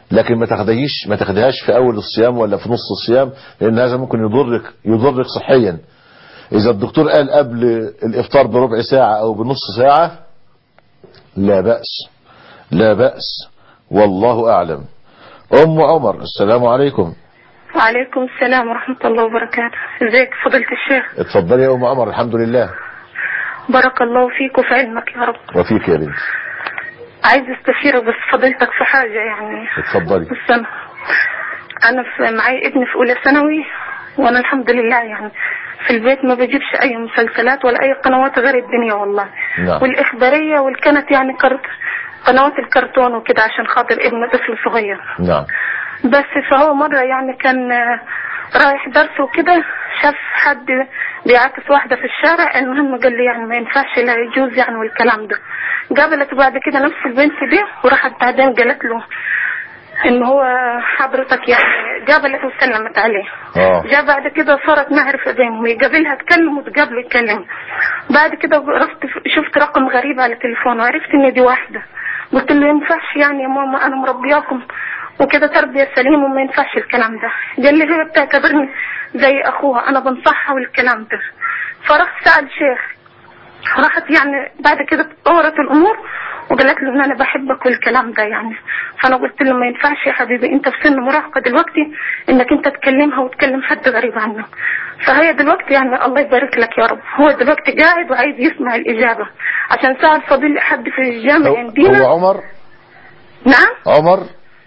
لكن ما تاخدهيش ما تاخدهاش في اول الصيام ولا في نص الصيام لان هذا ممكن يضرك يضرك صحيا اذا الدكتور قال قبل الافطار بربع ساعة او بنص ساعة لا بأس لا بأس والله اعلم ام عمر السلام عليكم وعليكم السلام ورحمة الله وبركاته ازيك فضيلة الشيخ اتفضلي يا ام عمر الحمد لله بارك الله فيك وفي علمك يا رب وفيك يا بنت عايز استشيرك بس فضيلتك في حاجة يعني اتفضلي بس انا انا في معايا ابني في اولى ثانوي وانا الحمد لله يعني في البيت ما بجيبش اي مسلسلات ولا اي قنوات غير الدنيا والله نعم. والاخبارية والكانت يعني كرت قنوات الكرتون وكده عشان خاطر ابن طفل صغير نعم بس فهو مرة يعني كان آه، رايح درس وكده شاف حد بيعاكس واحدة في الشارع المهم قال لي يعني ما ينفعش لا يجوز يعني والكلام ده قابلت بعد كده نفس البنت دي وراحت بعدين قالت له ان هو حضرتك يعني قابلت وسلمت عليه اه جاء بعد كده صارت معرفة بينهم يقابلها تكلم وتقابله يتكلم بعد كده رحت شفت رقم غريب على تليفونه وعرفت ان دي واحدة قلت له ينفعش يعني يا ماما انا مربياكم وكده تربية سليمة وما ينفعش الكلام ده قال لي هي بتعتبرني زي اخوها انا بنصحها والكلام ده فرحت سأل شيخ راحت يعني بعد كده تطورت الامور وقالت له ان انا بحبك والكلام ده يعني فانا قلت له ما ينفعش يا حبيبي انت في سن مراهقه دلوقتي انك انت تكلمها وتكلم حد غريب عنك فهي دلوقتي يعني الله يبارك لك يا رب هو دلوقتي قاعد وعايز يسمع الاجابه عشان سأل فضيل حد في الجامع عندنا هو عمر نعم عمر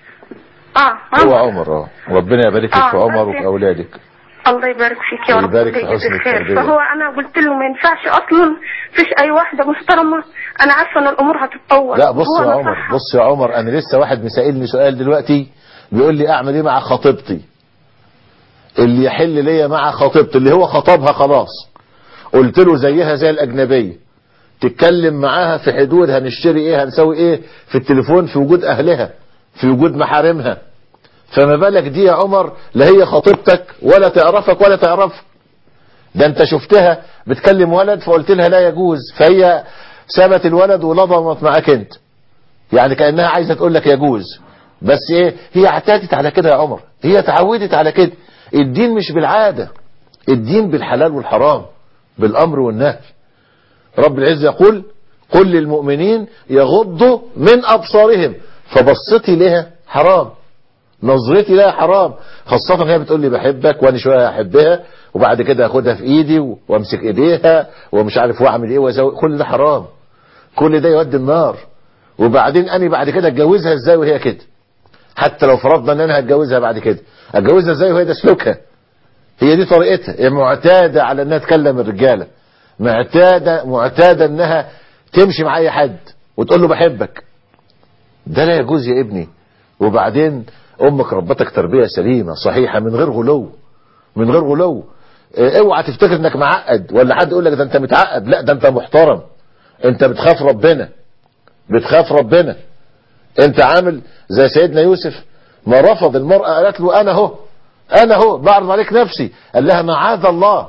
اه هو اه عمر اه ربنا يبارك لك في آه، عمر بس- وفي اولادك الله يبارك فيك يا رب ويبارك في ويجزيك حسن خير. التربية. فهو انا قلت له ما ينفعش اصلا فيش اي واحده محترمه انا عارفه ان الامور هتتطور لا بص هو يا نصح- عمر بص يا عمر انا لسه واحد مسائلني سؤال دلوقتي بيقول لي اعمل ايه مع خطيبتي اللي يحل ليا مع خطيبتي اللي هو خطبها خلاص قلت له زيها زي الاجنبيه تتكلم معاها في حدود هنشتري ايه هنسوي ايه في التليفون في وجود اهلها في وجود محارمها فما بالك دي يا عمر لا هي خطيبتك ولا تعرفك ولا تعرفك ده انت شفتها بتكلم ولد فقلت لها لا يجوز فهي سابت الولد ولضمت معاك انت يعني كأنها عايزة تقول لك يجوز بس ايه هي اعتادت على كده يا عمر هي اتعودت على كده الدين مش بالعادة الدين بالحلال والحرام بالامر والنهي رب العزة يقول قل للمؤمنين يغضوا من ابصارهم فبصتي لها حرام نظرتي لها حرام خاصة هي بتقول لي بحبك وانا شوية احبها وبعد كده اخدها في ايدي و- وامسك ايديها ومش عارف واعمل ايه وازوي كل ده حرام كل ده يودي النار وبعدين انا بعد كده اتجوزها ازاي وهي كده حتى لو فرضنا ان انا هتجوزها بعد كده اتجوزها ازاي وهي ده سلوكها هي دي طريقتها هي معتادة على انها تكلم الرجالة معتادة معتادة انها تمشي مع اي حد وتقول له بحبك ده لا يجوز يا ابني وبعدين امك ربتك تربية سليمة صحيحة من غير غلو من غير غلو اه، اوعى تفتكر انك معقد ولا حد يقول لك ده انت متعقد لا ده انت محترم انت بتخاف ربنا بتخاف ربنا انت عامل زي سيدنا يوسف ما رفض المرأة قالت له انا هو انا هو بعرض عليك نفسي قال لها معاذ الله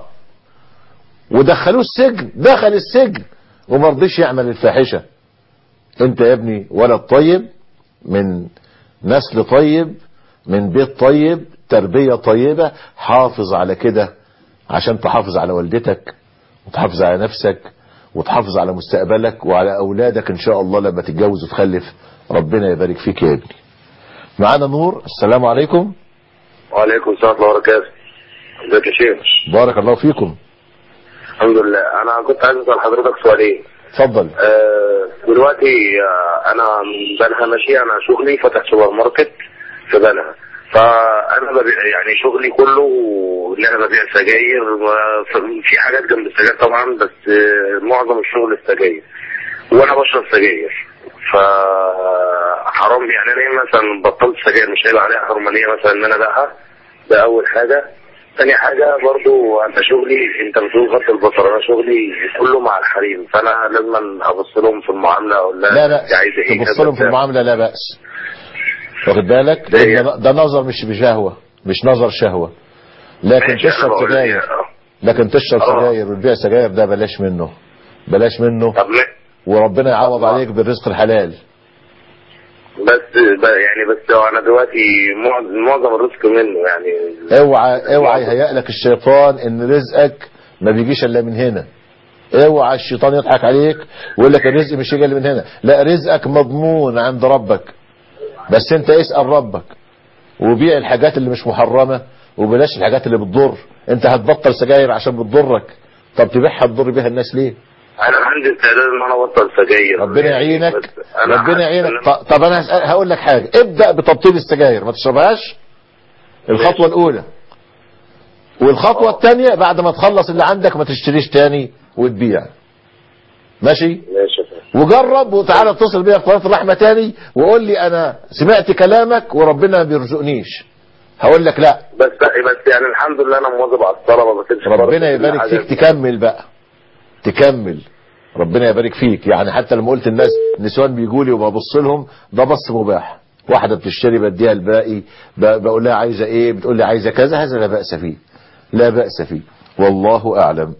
ودخلوه السجن دخل السجن وما رضيش يعمل الفاحشة انت يا ابني ولد طيب من نسل طيب من بيت طيب تربية طيبة حافظ على كده عشان تحافظ على والدتك وتحافظ على نفسك وتحافظ على مستقبلك وعلى أولادك إن شاء الله لما تتجوز وتخلف ربنا يبارك فيك يا ابني معانا نور السلام عليكم وعليكم السلام ورحمة الله وبركاته ازيك يا شيخ بارك الله فيكم الحمد لله انا كنت عايز اسال حضرتك سؤالين اتفضل آه دلوقتي آه انا من بنها ماشي انا شغلي فتح سوبر ماركت في بنها فانا ببيع يعني شغلي كله ان انا ببيع سجاير و- في حاجات جنب السجاير طبعا بس آه، معظم الشغل السجاير وانا بشرب سجاير ف حرام يعني انا مثلا بطلت سجاير مش هيبقى عليها حرمانيه مثلا ان انا ابيعها ده اول حاجه تاني حاجة برضو أنا شغلي أنت بتقول غض البصر أنا شغلي كله مع الحريم فأنا لازم أبص لهم في المعاملة أقول لها لا لا أنت عايزة إيه تبص لهم في كذا. المعاملة لا بأس واخد بالك لأن ده- ده نظر مش بشهوة مش نظر شهوة لكن ماشي، أنا تشرب بقول سجاير لك، آه. لكن تشرب آه. سجاير وتبيع سجاير ده بلاش منه بلاش منه وربنا يعوض عليك بالرزق الحلال بس ب- يعني بس هو انا دلوقتي معظ- معظم الرزق منه يعني اوعى اوعى يهيأ لك الشيطان ان رزقك ما بيجيش الا من هنا اوعى الشيطان يضحك عليك ويقول لك الرزق مش يجي الا من هنا لا رزقك مضمون عند ربك بس انت اسأل ربك وبيع الحاجات اللي مش محرمة وبلاش الحاجات اللي بتضر انت هتبطل سجاير عشان بتضرك طب تبيعها تضر بيها الناس ليه انا عندي استعداد ان انا ابطل سجاير ربنا يعينك بس أنا ربنا حاسس يعينك إن ط- طب انا هسأل- هقول لك حاجة ابدأ بتبطيل السجاير ما تشربهاش الخطوة الاولى والخطوة الثانية بعد ما تخلص اللي عندك ما تشتريش تاني وتبيع ماشي ماشي يا فندم. وجرب وتعالى اتصل بيا في قناه الرحمه تاني وقول لي انا سمعت كلامك وربنا ما بيرزقنيش هقول لك لا بس بس يعني الحمد لله انا مواظب على الصلاه ما بسيبش ربنا فرصة يبارك لحاجة. فيك تكمل بقى تكمل ربنا يبارك فيك يعني حتى لما قلت الناس نسوان بيجوا لي وببص لهم ده بص مباح واحده بتشتري بديها الباقي ب- بقول لها عايزه ايه بتقول لي عايزه كذا هذا لا باس فيه لا باس فيه والله اعلم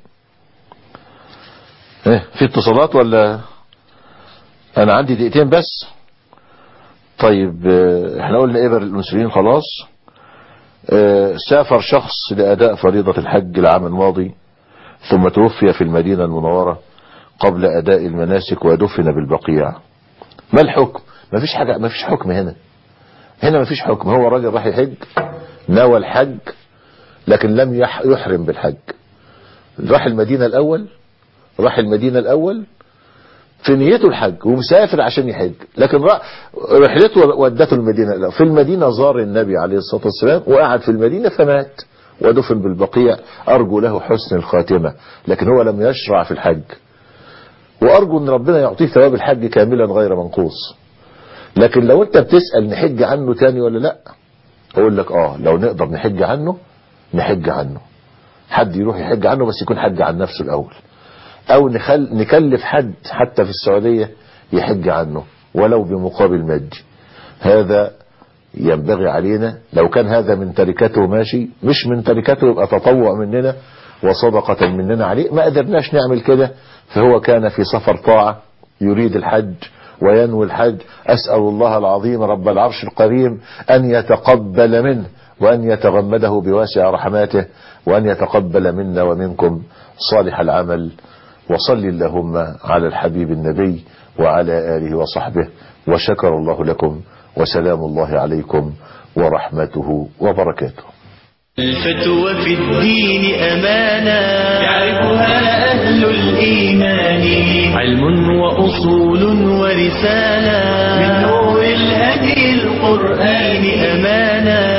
ايه في اتصالات ولا انا عندي دقيقتين بس طيب آه، احنا قلنا ابر الانسولين خلاص آه، سافر شخص لاداء فريضة الحج العام الماضي ثم توفي في المدينة المنورة قبل اداء المناسك ودفن بالبقيع ما الحكم ما فيش حاجة ما فيش حكم هنا هنا ما فيش حكم هو راجل راح يحج نوى الحج لكن لم يح- يحرم بالحج راح المدينة الاول راح المدينة الاول في نيته الحج ومسافر عشان يحج لكن را- رحلته ودته المدينة الأول. في المدينة زار النبي عليه الصلاة والسلام وقعد في المدينة فمات ودفن بالبقيع أرجو له حسن الخاتمة لكن هو لم يشرع في الحج وأرجو أن ربنا يعطيه ثواب الحج كاملا غير منقوص لكن لو أنت بتسأل نحج عنه تاني ولا لا أقول لك آه لو نقدر نحج عنه نحج عنه حد يروح يحج عنه بس يكون حج عن نفسه الأول او نخل نكلف حد حتى في السعودية يحج عنه ولو بمقابل مادي هذا ينبغي علينا لو كان هذا من تركته ماشي مش من تركته يبقى تطوع مننا وصدقة مننا عليه ما قدرناش نعمل كده فهو كان في سفر طاعة يريد الحج وينوي الحج أسأل الله العظيم رب العرش الكريم أن يتقبل منه وأن يتغمده بواسع رحماته وأن يتقبل منا ومنكم صالح العمل وصل اللهم على الحبيب النبي وعلى آله وصحبه وشكر الله لكم وسلام الله عليكم ورحمته وبركاته الفتوى في الدين أمانة يعرفها أهل الإيمان علم وأصول ورسالة من نور الهدي القرآن أمانة